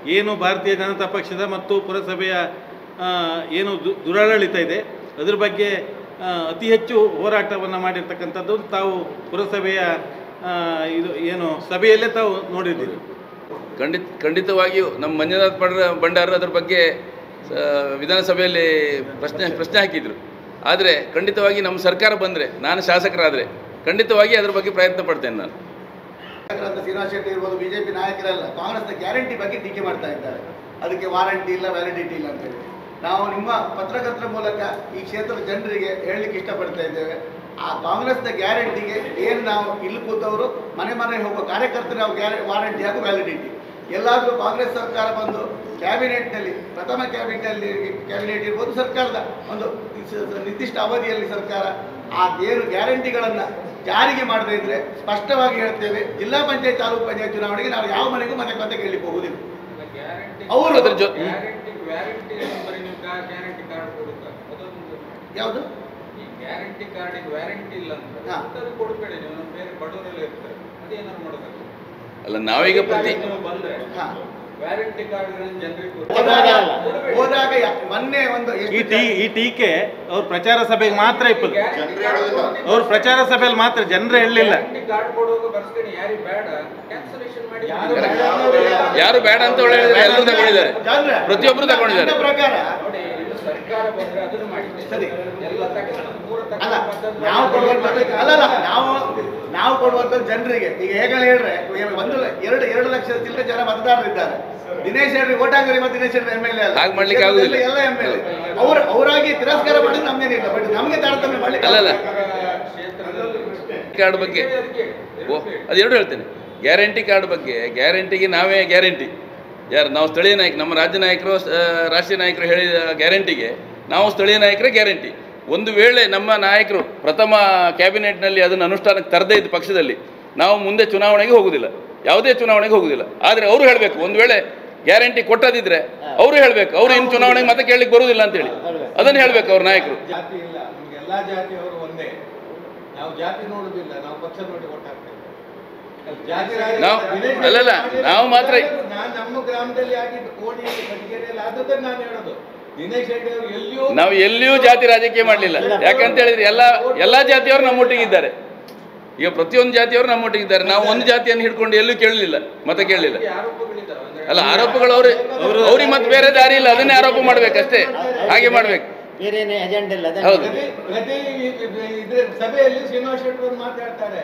Speaker 2: ಏನು ಭಾರತೀಯ ಜನತಾ ಪಕ್ಷದ ಮತ್ತು ಪುರಸಭೆಯ ಆ, ಏನು ದು- ದುರಾಡಳಿತ ಇದೆ ಅದ್ರ ಬಗ್ಗೆ ಆ, ಅತಿ ಹೆಚ್ಚು ಹೋರಾಟವನ್ನು ಮಾಡಿರ್ತಕ್ಕಂಥದ್ದು ತಾವು ಪುರಸಭೆಯ ಆ, ಇದು ಏನು ಸಭೆಯಲ್ಲೇ ತಾವು ನೋಡಿದ್ದೀರಿ
Speaker 1: ಖಂಡಿತ ಖಂಡಿತವಾಗಿಯೂ ನಮ್ಮ ಮಂಜುನಾಥ್ ಬಂಡ ಭಂಡಾರ ಅದ್ರ ಬಗ್ಗೆ ಆ, ವಿಧಾನಸಭೆಯಲ್ಲಿ ಪ್ರಶ್ನೆ ಪ್ರಶ್ನೆ ಹಾಕಿದರು ಆದರೆ ಖಂಡಿತವಾಗಿ ನಮ್ಮ ಸರ್ಕಾರ ಬಂದರೆ ನಾನು ಶಾಸಕರಾದರೆ ಖಂಡಿತವಾಗಿ ಅದ್ರ ಬಗ್ಗೆ ಪ್ರಯತ್ನ ಪಡ್ತೇನೆ ನಾನು
Speaker 3: ಅಂತ ಶ್ರೀನಿವಾಸ್ ಶೆಟ್ಟಿ ಇರ್ಬೋದು ಬಿಜೆಪಿ ನಾಯಕರೆಲ್ಲ ಕಾಂಗ್ರೆಸ್ನ ಗ್ಯಾರಂಟಿ ಬಗ್ಗೆ ಟೀಕೆ ಮಾಡ್ತಾ ಇದ್ದಾರೆ ಅದಕ್ಕೆ ವಾರಂಟಿ ಇಲ್ಲ ವ್ಯಾಲಿಡಿಟಿ ಇಲ್ಲ ಅಂತ ಹೇಳಿ ನಾವು ನಿಮ್ಮ ಪತ್ರಕರ್ತರ ಮೂಲಕ ಈ ಕ್ಷೇತ್ರದ ಜನರಿಗೆ ಹೇಳಲಿಕ್ಕೆ ಇಷ್ಟಪಡ್ತಾ ಇದ್ದೇವೆ ಆ ಕಾಂಗ್ರೆಸ್ನ ಗ್ಯಾರಂಟಿಗೆ ಏನು ನಾವು ಇಲ್ಲಿ ಕೂತವರು ಮನೆ ಮನೆಗೆ ಹೋಗುವ ಕಾರ್ಯಕರ್ತರು ನಾವು ಗ್ಯಾರ ವಾರಂಟಿ ಹಾಗೂ ವ್ಯಾಲಿಡಿಟಿ ಎಲ್ಲಾದರೂ ಕಾಂಗ್ರೆಸ್ ಸರ್ಕಾರ ಬಂದು ಕ್ಯಾಬಿನೆಟ್ನಲ್ಲಿ ಪ್ರಥಮ ಕ್ಯಾಬಿನೆಟ್ನಲ್ಲಿ ಕ್ಯಾಬಿನೆಟ್ ಇರ್ಬೋದು ಸರ್ಕಾರದ ಒಂದು ಸ- ನಿರ್ದಿಷ್ಟ ಅವಧಿಯಲ್ಲಿ ಸರ್ಕಾರ ಆ ಏನು ಗ್ಯಾರಂಟಿಗಳನ್ನು ಜಾರಿಗೆ ಮಾಡದೇ ಇದ್ರೆ ಸ್ಪಷ್ಟವಾಗಿ ಹೇಳ್ತೇವೆ ಜಿಲ್ಲಾ ಪಂಚಾಯತ್ ತಾಲೂಕು ಪಂಚಾಯತ್ ಚುನಾವಣೆಗೆ ನಾವು ಯಾವ ಮನೆಗೂ ಮನೆ ಮತ್ತೆ ಕೇಳಲಿಕ್ಕೆ ಹೋಗುದಿಲ್ಲ ಅವರು
Speaker 1: ಅದ್ರ ಜೊ
Speaker 4: ಗ್ಯಾರಂಟಿ ವ್ಯಾರಂಟಿ ಬರೀ ನೀವು ಗ್ಯಾರಂಟಿ ಕಾರ್ಡ್ ಕೊಡುತ್ತಾ ಅದೊಂದು
Speaker 3: ಯಾವುದು
Speaker 4: ಈ ಗ್ಯಾರಂಟಿ ಕಾರ್ಡಿಗೆ ವ್ಯಾರಂಟಿ ಇಲ್ಲ ಅಂತ
Speaker 3: ಹಾ.
Speaker 4: ಅದು ಕೊಡ್ಬೇಡಿ ನೀವು ನಮ್ಮ ಬೇರೆ ಬಡವರೆಲ್ಲ ಇರ್ತಾರೆ ಅದೇನಾದ್ರು ಮಾಡಬೇಕು
Speaker 1: ಅಲ್ಲ ನಾವೀಗ ಪ್ರತಿ
Speaker 4: ನೀವು ಬಂದ್ರೆ
Speaker 3: ಹಾ.
Speaker 4: ವ್ಯಾರಂಟಿ ಕಾರ್ಡ್ಗಳನ್ನು ಜನರಿಗೆ
Speaker 3: ಹೋದಾಗ
Speaker 4: ಕೊಡ್ಬೇಡಿ.
Speaker 3: ಹೋದಾಗ ಯಾ- ಮೊನ್ನೆ ಒಂದು
Speaker 2: ಈ
Speaker 3: ಎಷ್ಟು
Speaker 2: ಟೀ ಈ ಟೀಕೆ ಅವ್ರ ಪ್ರಚಾರ ಸಭೆಗೆ ಮಾತ್ರ ಇಪ್ಪದು ಅವ್ರ ಪ್ರಚಾರ ಸಭೆಯಲ್ಲಿ ಮಾತ್ರ ಜನರೇ ಹೇಳಲಿಲ್ಲ
Speaker 4: ಗ್ಯಾರಂಟಿ ಕಾರ್ಡ್ ಕೊಡುವಾಗ ಬರ್ಸ್ಕೊಂಡು ಯಾರಿಗೆ ಬೇಡ ಕ್ಯಾನ್ಸಲೇಷನ್ ಮಾಡಿ
Speaker 3: ಯಾರು
Speaker 4: ಬೇಡ
Speaker 3: ಬೇಡ
Speaker 4: ಅನ್ನೋರು
Speaker 3: ಅನ್ನೋರು
Speaker 1: ಯಾರು ಬೇಡ ಅಂತ ಹೇಳಿದ್ರೆ ಎಲ್ಲರೂ ತಗೊಂಡಿದ್ದಾರೆ
Speaker 3: ಜಾನ್ರೆ,
Speaker 1: ಪ್ರತಿಯೊಬ್ಬರು ತಗೊಂಡಿದ್ದಾರೆ
Speaker 3: ನನ್ನ ಪ್ರಕಾರ
Speaker 4: ನೋಡಿ ಇನ್ನು ಸರ್ಕಾರ ಬಂದ್ರೆ ಅದನ್ನು ಮಾಡಿದೆ
Speaker 3: ಸರಿ.
Speaker 4: ಎಲ್ಲ ತಗೊಂಡು ಪೂರ
Speaker 3: ಅಲ್ಲ
Speaker 4: ತಗೊಂಡು
Speaker 3: ನಾವು ಕೊಡುವಂಥದ್ದು ಅಲ್ಲಲ್ಲ ನಾವು ನಾವು ಕೊಡುವಂಥದ್ದು ಜನರಿಗೆ ಈಗ ಹೇಗೆ ಹೇಳ್ರೆ ಈಗ ಒಂದು ಲ- ಎರಡು ಎರಡು ಲಕ್ಷ ಚಿಲ್ಲರೆ ಜನ ಮತದಾರರಿದ್ದಾರೆ ದಿನೇಶ್ ಹೆಡ್ರಿ ಓಟ್ ಹಾಕಿದ್ರೆ ಮತ್ತೆ Dinesh Hedri M L A
Speaker 1: ಹಾಗ್ ಮಾಡ್ಲಿಕ್ಕೆ ಆಗುದಿಲ್ಲ.
Speaker 3: ಎಲ್ಲ ಎಮ್ ಎಲ್ ಎ ಅವ್ರು ಅವರಾಗಿ ತಿರಸ್ಕಾರ ಮಾಡಿದ್ರೆ ನಮ್ದೇನಿಲ್ಲ ಬಟ್ ನಮಗೆ ತಾರತಮ್ಯ ಮಾಡ್ಲಿಕ್ಕೆ
Speaker 1: ಅಲ್ಲಲ್ಲ.
Speaker 4: ಕ್ಷೇತ್ರದಲ್ಲಿ
Speaker 1: ಕಾರ್ಡ್ ಬಗ್ಗೆ ಓ ಅದೆರಡು ಹೇಳ್ತೇನೆ ಗ್ಯಾರಂಟಿ ಕಾರ್ಡ್ ಬಗ್ಗೆ ಗ್ಯಾರಂಟಿಗೆ ನಾವೇ ಗ್ಯಾರಂಟಿ ಯಾರು ನಾವು ಸ್ಥಳೀಯ ನಾಯಕ ನಮ್ಮ ರಾಜ್ಯ ನಾಯಕರು ಆ, ರಾಷ್ಟ್ರೀಯ ನಾಯಕರು ಹೇಳಿದ ಗ್ಯಾರಂಟಿಗೆ ನಾವು ಸ್ಥಳೀಯ ನಾಯಕರೇ ಗ್ಯಾರಂಟಿ ಒಂದು ವೇಳೆ ನಮ್ಮ ನಾಯಕರು ಪ್ರಥಮ ಕ್ಯಾಬಿನೆಟ್ನಲ್ಲಿ ಅದನ್ನು ಅನುಷ್ಠಾನಕ್ಕೆ ತರದೇ ಇದ್ದ ಪಕ್ಷದಲ್ಲಿ ನಾವು ಮುಂದೆ ಚುನಾವಣೆಗೆ ಹೋಗುವುದಿಲ್ಲ ಯಾವುದೇ ಚುನಾವಣೆಗೆ ಹೋಗುವುದಿಲ್ಲ ಆದರೆ ಅವರು ಹೇಳಬೇಕು ಒಂದು ವೇಳೆ ಗ್ಯಾರಂಟಿ ಕೊಟ್ಟದಿದ್ರೆ ಅವರು ಹೇಳಬೇಕು ಅವರು ಇನ್ನು ಚುನಾವಣೆಗೆ ಮತ್ತೆ ಕೇಳಲಿಕ್ಕೆ ಬರುವುದಿಲ್ಲ ಅಂತೇಳಿ ಅದನ್ನು ಹೇಳಬೇಕು ಅವ್ರ ನಾಯಕರು
Speaker 4: ಜಾತಿ ಇಲ್ಲ ನಮ್ಗೆ ಎಲ್ಲಾ ಜಾತಿಯವರು ಒಂದೇ ನಾವು ಜಾತಿ ನೋಡುದಿಲ್ಲ ನಾವು ಪಕ್ಷ ನೋಡಿ ಓಟ್ ಹಾಕ್ತೇವೆ ಜಾತಿ ರಾಜ-
Speaker 1: ನಾವು-
Speaker 4: ದಿನೇಶ್
Speaker 1: ಅಲ್ಲಲ್ಲ,
Speaker 4: ಮಾಡಿದ
Speaker 1: ನಾವು ಮಾತ್ರ-
Speaker 4: ನಾನು ನಮ್ಮ ಗ್ರಾಮದಲ್ಲಿ ಆಗಿದ್ದು ಕೋಡಿಯಲ್ಲಿ ಕಟಗೇರಿಯಲ್ಲಿ ಆದದ್ದನ್ನು ನಾನು ಹೇಳೋದು ದಿನೇಶ್ ರೆಡ್ಡಿ ಅವರು ಎಲ್ಲಿಯೂ
Speaker 1: ನಾವು ಎಲ್ಲಿಯೂ ಜಾತಿ ರಾಜಕೀಯ ಮಾಡಲಿಲ್ಲ ಯಾಕಂತ ಹೇಳಿದ್ರೆ ಎಲ್ಲ ಎಲ್ಲ ಜಾತಿಯವರು ನಮ್ಮೊಟ್ಟಿಗಿದ್ದಾರೆ ಈಗ ಪ್ರತಿಯೊಂದು ಜಾತಿಯವರು ನಮ್ಮೊಟ್ಟಿಗಿದ್ದಾರೆ ನಾವು ಒಂದು ಜಾತಿಯನ್ನು ಹಿಡ್ಕೊಂಡು ಎಲ್ಲೂ ಕೇಳಲಿಲ್ಲ ಮತ್ತೆ ಕೇಳಲಿಲ್ಲ
Speaker 4: ಆರೋಪಗಳಿದ್ದಾವೆ ಅಂದ್ರೆ
Speaker 1: ಅಲ್ಲ ಆರೋಪಗಳು ಅವ್ರು ಅವ್ರಿಗೆ ಮತ್ತೆ ಬೇರೆ ದಾರಿ ಇಲ್ಲ ಅದನ್ನೇ ಆರೋಪ ಮಾಡ್ಬೇಕಷ್ಟೇ ಹಾಗೆ ಮಾಡ್ಬೇಕು
Speaker 6: ಬೇರೆ ಏನು ಎಜೆಂಡ ಇಲ್ಲ ಅದನ್ನ
Speaker 1: ಹೌದು.
Speaker 4: ಪ್ರತಿ ಪ್ರತಿ ಇದ್ರ ಸಭೆಯಲ್ಲಿ ಶ್ರೀನಿವಾಸ್ ಶೆಟ್ಟಿ ಅವರು ಮಾತಾಡ್ತಾರೆ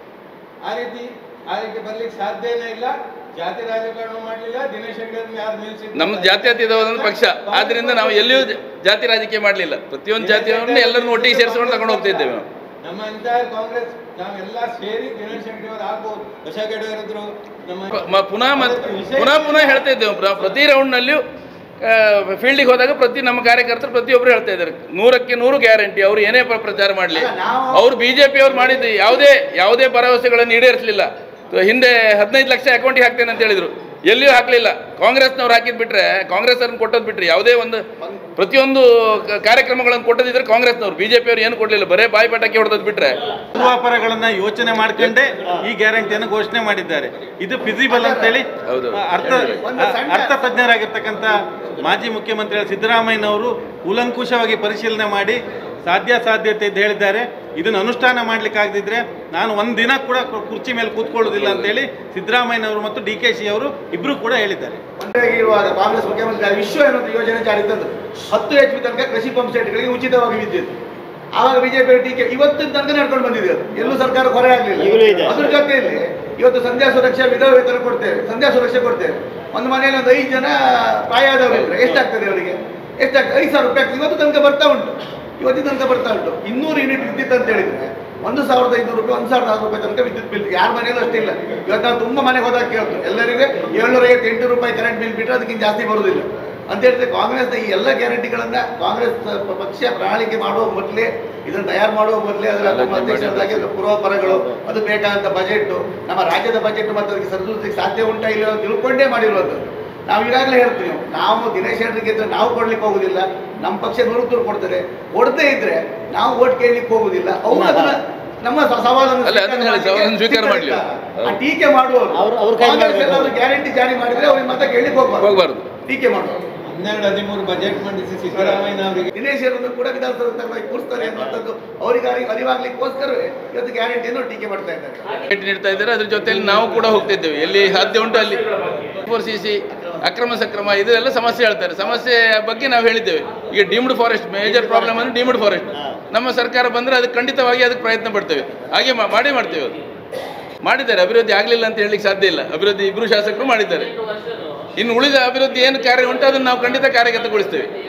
Speaker 4: ಆ ರೀತಿ ಆ ರೀತಿ ಬರ್ಲಿಕ್ಕೆ ಸಾಧ್ಯನೇ ಇಲ್ಲ ಜಾತಿ ರಾಜಕಾರಣ ಮಾಡಲಿಲ್ಲ ದಿನೇಶ್ ರೆಡ್ಡಿ ಅವ್ರನ್ನ ಯಾರು ನಿಲ್ಸಿದ್ರು
Speaker 1: ನಮ್ಮ ಜಾತ್ಯತೀತವಾದ ಪಕ್ಷ ಆದ್ರಿಂದ ನಾವು ಎಲ್ಲಿಯೂ ಜ- ಜಾತಿ ರಾಜಕೀಯ ಮಾಡಲಿಲ್ಲ ಪ್ರತಿಯೊಂದು ಜಾತಿಯವರನ್ನು ಎಲ್ಲರನ್ನು ಒಟ್ಟಿಗೆ ಸೇರಿಸ್ಕೊಂಡು ತಗೊಂಡು ಹೋಗ್ತಾ ಇದ್ದೇವೆ ನಾವು
Speaker 4: ನಮ್ಮ ಎಂಟೈರ್ ಕಾಂಗ್ರೆಸ್ ನಾವೆಲ್ಲ ಸೇರಿ ದಿನೇಶ್ ರೆಡ್ಡಿ ಅವರು ಆಗ್ಬೋದು ಬಸಗಡೆ ಅವರಿದ್ರು ನಮ್ಮ
Speaker 1: ಮ- ಪುನಃ ಮತ್ ಪುನಃ ಪುನಃ ಹೇಳ್ತಾ ಇದ್ದೇವೆ ಪ್ರ- ಪ್ರತಿ ರೌಂಡ್ನಲ್ಲಿಯೂ ಫೀಲ್ಡಿಗೆ ಹೋದಾಗ ಪ್ರತಿ ನಮ್ಮ ಕಾರ್ಯಕರ್ತರು ಪ್ರತಿಯೊಬ್ಬರು ಹೇಳ್ತಾ ಇದ್ದಾರೆ ನೂರಕ್ಕೆ ನೂರು ಗ್ಯಾರಂಟಿ ಅವರು ಏನೇ ಪ್ರ- ಪ್ರಚಾರ ಮಾಡಲಿ
Speaker 3: ಅಲ್ಲ, ನಾವು-
Speaker 1: ಅವರು ಬಿಜೆಪಿ ಅವ್ರು ಮಾಡಿದ್ದು ಯಾವುದೇ ಯಾವುದೇ ಭರವಸೆಗಳನ್ನು ಈಡೇರಿಸಲಿಲ್ಲ ಹಿಂದೆ ಹದಿನೈದು ಲಕ್ಷ ಅಕೌಂಟಿಗೆ ಹಾಕ್ತೇನೆ ಅಂತ ಹೇಳಿದ್ರು ಎಲ್ಲಿಯೂ ಹಾಕಲಿಲ್ಲ ಕಾಂಗ್ರೆಸ್ನವ್ರು ಹಾಕಿದ್ ಬಿಟ್ರೆ ಕಾಂಗ್ರೆಸ್ ಅವ್ರನ್ನ ಕೊಟ್ಟದ್ ಬಿಟ್ರೆ ಯಾವುದೇ ಒಂದು ಪ್ರತಿಯೊಂದು ಕ- ಕಾರ್ಯಕ್ರಮಗಳನ್ನು ಕೊಟ್ಟದಿದ್ರೆ ಕಾಂಗ್ರೆಸ್ನವ್ರು ಬಿಜೆಪಿ ಅವ್ರು ಏನು ಕೊಡಲಿಲ್ಲ ಬರೇ ಬಾಯಿ ಪಟಾಕಿ ಹೊಡೆದ್ ಬಿಟ್ರೆ
Speaker 2: ಪೂರ್ವಾಪರಗಳನ್ನ ಯೋಚನೆ ಮಾಡ್ಕೊಂಡೇ ಈ ಗ್ಯಾರಂಟಿಯನ್ನು ಘೋಷಣೆ ಮಾಡಿದ್ದಾರೆ ಇದು ಫಿಸಿಬಲ್ ಅಂತೇಳಿ
Speaker 1: ಹೌದು.
Speaker 2: ಆ, ಅರ್ಥ
Speaker 3: ಒಂದು
Speaker 2: ಆ,
Speaker 3: ಸಣ್ಣ-
Speaker 2: ಅರ್ಥ ತಜ್ಞರಾಗಿರ್ತಕ್ಕಂಥ ಮಾಜಿ ಮುಖ್ಯಮಂತ್ರಿ ಸಿದ್ದರಾಮಯ್ಯನವರು ಕೂಲಂಕುಷವಾಗಿ ಪರಿಶೀಲನೆ ಮಾಡಿ ಸಾಧ್ಯ ಸಾಧ್ಯತೆ ಅಂತ ಹೇಳಿದ್ದಾರೆ ಇದನ್ನು ಅನುಷ್ಠಾನ ಮಾಡ್ಲಿಕ್ಕೆ ಆಗದಿದ್ರೆ ನಾನು ಒಂದು ದಿನ ಕೂಡ ಕು- ಕುರ್ಚಿ ಮೇಲೆ ಕೂತ್ಕೊಳ್ಳೋದಿಲ್ಲ ಅಂತೇಳಿ ಸಿದ್ದರಾಮಯ್ಯನವರು ಮತ್ತು ಡಿ ಕೆ ಶಿ ಅವರು ಇಬ್ಬರು ಕೂಡ ಹೇಳಿದ್ದಾರೆ
Speaker 3: ಮಂಡ್ಯಗೆ ಇರುವಾಗ ಕಾಂಗ್ರೆಸ್ ಮುಖ್ಯಮಂತ್ರಿ ಆಗಿ ವಿಶ್ವ ಎನ್ನುವಂಥ ಯೋಜನೆ ಜಾರಿ ತಂದ್ರು ಹತ್ತು ಎಚ್ ಪಿ ತನಕ ಕೃಷಿ ಪಂಪ್ ಸೆಟ್ಗಳಿಗೆ ಉಚಿತವಾಗಿ ವಿದ್ಯುತ್ ಆವಾಗ ಬಿಜೆಪಿ ಟೀಕೆ ಇವತ್ತಿನ ತನಕ ನಡ್ಕೊಂಡು ಬಂದಿದೆ ಅದು ಎಲ್ಲೂ ಸರ್ಕಾರ ಹೊರೆ
Speaker 6: ಈಗಲೂ
Speaker 3: ಆಗಲಿಲ್ಲ
Speaker 6: ಇದೆ.
Speaker 3: ಅದ್ರ ಜೊತೆಯಲ್ಲಿ ಇವತ್ತು ಸಂಧ್ಯಾ ಸುರಕ್ಷಾ ವಿಧವಾ ವೇತನ ಕೊಡ್ತೇವೆ ಸಂಧ್ಯಾ ಸುರಕ್ಷೆ ಕೊಡ್ತೇವೆ ಒಂದು ಮನೆಯಲ್ಲಿ ಒಂದು ಐದು ಜನ ಪ್ರಾಯದವರು ಇದ್ರೆ ಎಷ್ಟಾಗ್ತದೆ ಅವರಿಗೆ ಎಷ್ಟಾಗ್ತದೆ ಐದು ಸಾವಿರ ರೂಪಾಯಿ ಆಗ್ತದೆ ಇವತ್ತು ತನಕ ಬರ್ತಾ ಉಂಟು ಇವತ್ತಿನ ತನಕ ಬರ್ತಾ ಉಂಟು ಇನ್ನೂರು ಯೂನಿಟ್ ವಿದ್ಯುತ್ ಅಂತ ಹೇಳಿದ್ರೆ ಒಂದು ಸಾವಿರದ ಐನೂರು ರೂಪಾಯಿ ಒಂದು ಸಾವಿರದ ಆರು ರೂಪಾಯಿ ತನಕ ವಿದ್ಯುತ್ ಬಿಲ್ ಯಾರ ಮನೆಯಲ್ಲೂ ಅಷ್ಟಿಲ್ಲ ಇವತ್ತು ನಾವು ತುಂಬ ಮನೆಗೆ ಹೋದಾಗ ಕೇಳ್ತು ಎಲ್ಲರಿಗೆ ಏಳ್ನೂರ ಐವತ್ತು ಎಂಟು ರೂಪಾಯಿ ಕರೆಂಟ್ ಬಿಲ್ ಬಿಟ್ಟರೆ ಅದಕ್ಕಿಂತ ಜಾಸ್ತಿ ಬರುವುದಿಲ್ಲ ಅಂತ ಹೇಳಿದ್ರೆ ಕಾಂಗ್ರೆಸ್ನ ಈ ಎಲ್ಲ ಗ್ಯಾರಂಟಿಗಳನ್ನ ಕಾಂಗ್ರೆಸ್ ಪ- ಪಕ್ಷ ಪ್ರಣಾಳಿಕೆ ಮಾಡುವ ಮೊದಲೇ ಇದನ್ನು ತಯಾರು ಮಾಡುವ ಮೊದಲೇ ಅದರ ನಮ್ಮ ಅಧ್ಯಕ್ಷರಾಗಿ ಅದರ ಪೂರ್ವಾಪರಗಳು ಅದು ಬೇಕಾದಂಥ ಬಜೆಟ್ ನಮ್ಮ ರಾಜ್ಯದ ಬಜೆಟ್ ಮತ್ತು ಅದಕ್ಕೆ ಸರಿದೂಗಿಸಲಿಕ್ಕೆ ಸಾಧ್ಯ ಉಂಟಾ ಇಲ್ಲ ಅಂತ ತಿಳ್ಕೊಂಡೇ ಮಾಡಿರುವಂಥದ್ದು ನಾವು ಈಗಾಗಲೇ ಹೇಳ್ತೀವಿ ನಾವು ದಿನೇಶ್ ಹೆಡ್ರಿಗೆ ಇದ್ರೆ ನಾವು ಕೊಡ್ಲಿಕ್ಕೆ ಹೋಗುದಿಲ್ಲ ನಮ್ಮ ಪಕ್ಷ ನೂರು ನೂರು ಕೊಡ್ತಾರೆ ಕೊಡದೇ ಇದ್ರೆ ನಾವು ಓಟ್ ಕೇಳಲಿಕ್ಕೆ ಹೋಗುದಿಲ್ಲ ಅವ್ರು ಅದನ್ನ ನಮ್ಮ ಸ- ಸವಾಲನ್ನು
Speaker 1: ಅಲ್ಲ, ಅದನ್ನ ಹೇಳಿ, ಸವಾಲನ್ನು ಸ್ವೀಕಾರ ಮಾಡ್ಲಿ.
Speaker 3: ಆ ಟೀಕೆ ಮಾಡುವವರು
Speaker 6: ಅವ್ರು- ಅವ್ರ ಕೈ ಮಾಡ್ಬೇಕು.
Speaker 3: ಗ್ಯಾರಂಟಿ ಜಾರಿ ಮಾಡಿದ್ರೆ ಅವ್ರಿಗೆ ಮತ್ತೆ ಕೇಳಲಿಕ್ಕೆ ಹೋಗ್ಬಾರ್ದು
Speaker 1: ಹೋಗ್ಬಾರ್ದು
Speaker 3: ಟೀಕೆ ಮಾಡುವರು
Speaker 4: ಹನ್ನೆರಡು ಹದಿಮೂರು ಬಜೆಟ್ ಮಂಡಿಸಿ ಸಿದ್ದರಾಮಯ್ಯ ಅವರಿಗೆ
Speaker 3: ದಿನೇಶ್ ಅವರನ್ನು ಕೂಡ ವಿಧಾನಸಭೆ ತಗೊಂಡೋಗಿ ಕೂರಿಸ್ತಾರೆ ಅನ್ನುವಂಥದ್ದು ಅವರಿಗೆ ಅರಿ- ಅರಿವಾಗ್ಲಿಕ್ಕೋಸ್ಕರವೇ ಇವತ್ತು ಗ್ಯಾರಂಟಿಯನ್ನು ಟೀಕೆ ಮಾಡ್ತಾ ಇದ್ದಾರೆ
Speaker 1: ಭೇಟಿ ನೀಡ್ತಾ ಇದ್ದಾರೆ ಅದ್ರ ಜೊತೆಯಲ್ಲಿ ನಾವು ಕೂಡ ಹೋಗ್ತಿದ್ದೇವೆ ಎಲ್ಲಿ ಸಾಧ್ಯ ಉಂಟು ಅಲ್ಲಿ ಫೋರ್ ಸಿ ಸಿ ಅಕ್ರಮ ಸಕ್ರಮ ಇದೆಲ್ಲ ಸಮಸ್ಯೆ ಹೇಳ್ತಾರೆ ಸಮಸ್ಯೆ ಬಗ್ಗೆ ನಾವು ಹೇಳಿದ್ದೇವೆ ಈಗ ಡೀಮ್ಡ್ ಫಾರೆಸ್ಟ್ ಮೇಜರ್ ಪ್ರಾಬ್ಲಮ್ ಅಂದ್ರೆ ಡೀಮ್ಡ್ ಫಾರೆಸ್ಟ್ ನಮ್ಮ ಸರ್ಕಾರ ಬಂದರೆ ಅದಕ್ಕೆ ಖಂಡಿತವಾಗಿ ಅದಕ್ಕೆ ಪ್ರಯತ್ನ ಪಡ್ತೇವೆ ಹಾಗೆ ಮಾ- ಮಾಡೇ ಮಾಡ್ತೇವೆ ಅದು ಮಾಡಿದ್ದಾರೆ ಅಭಿವೃದ್ಧಿ ಆಗಲಿಲ್ಲ ಅಂತ ಹೇಳಲಿಕ್ಕೆ ಸಾಧ್ಯ ಇಲ್ಲ ಅಭಿವೃದ್ಧಿ ಇಬ್ಬರು ಶಾಸಕರು ಮಾಡಿದ್ದಾರೆ ಇನ್ನು ಉಳಿದ ಅಭಿವೃದ್ಧಿ ಏನು ಕಾರ್ಯ ಉಂಟು ಅದನ್ನು ನಾವು ಖಂಡಿತ ಕಾರ್ಯಗತಗೊಳಿಸ್ತೇವೆ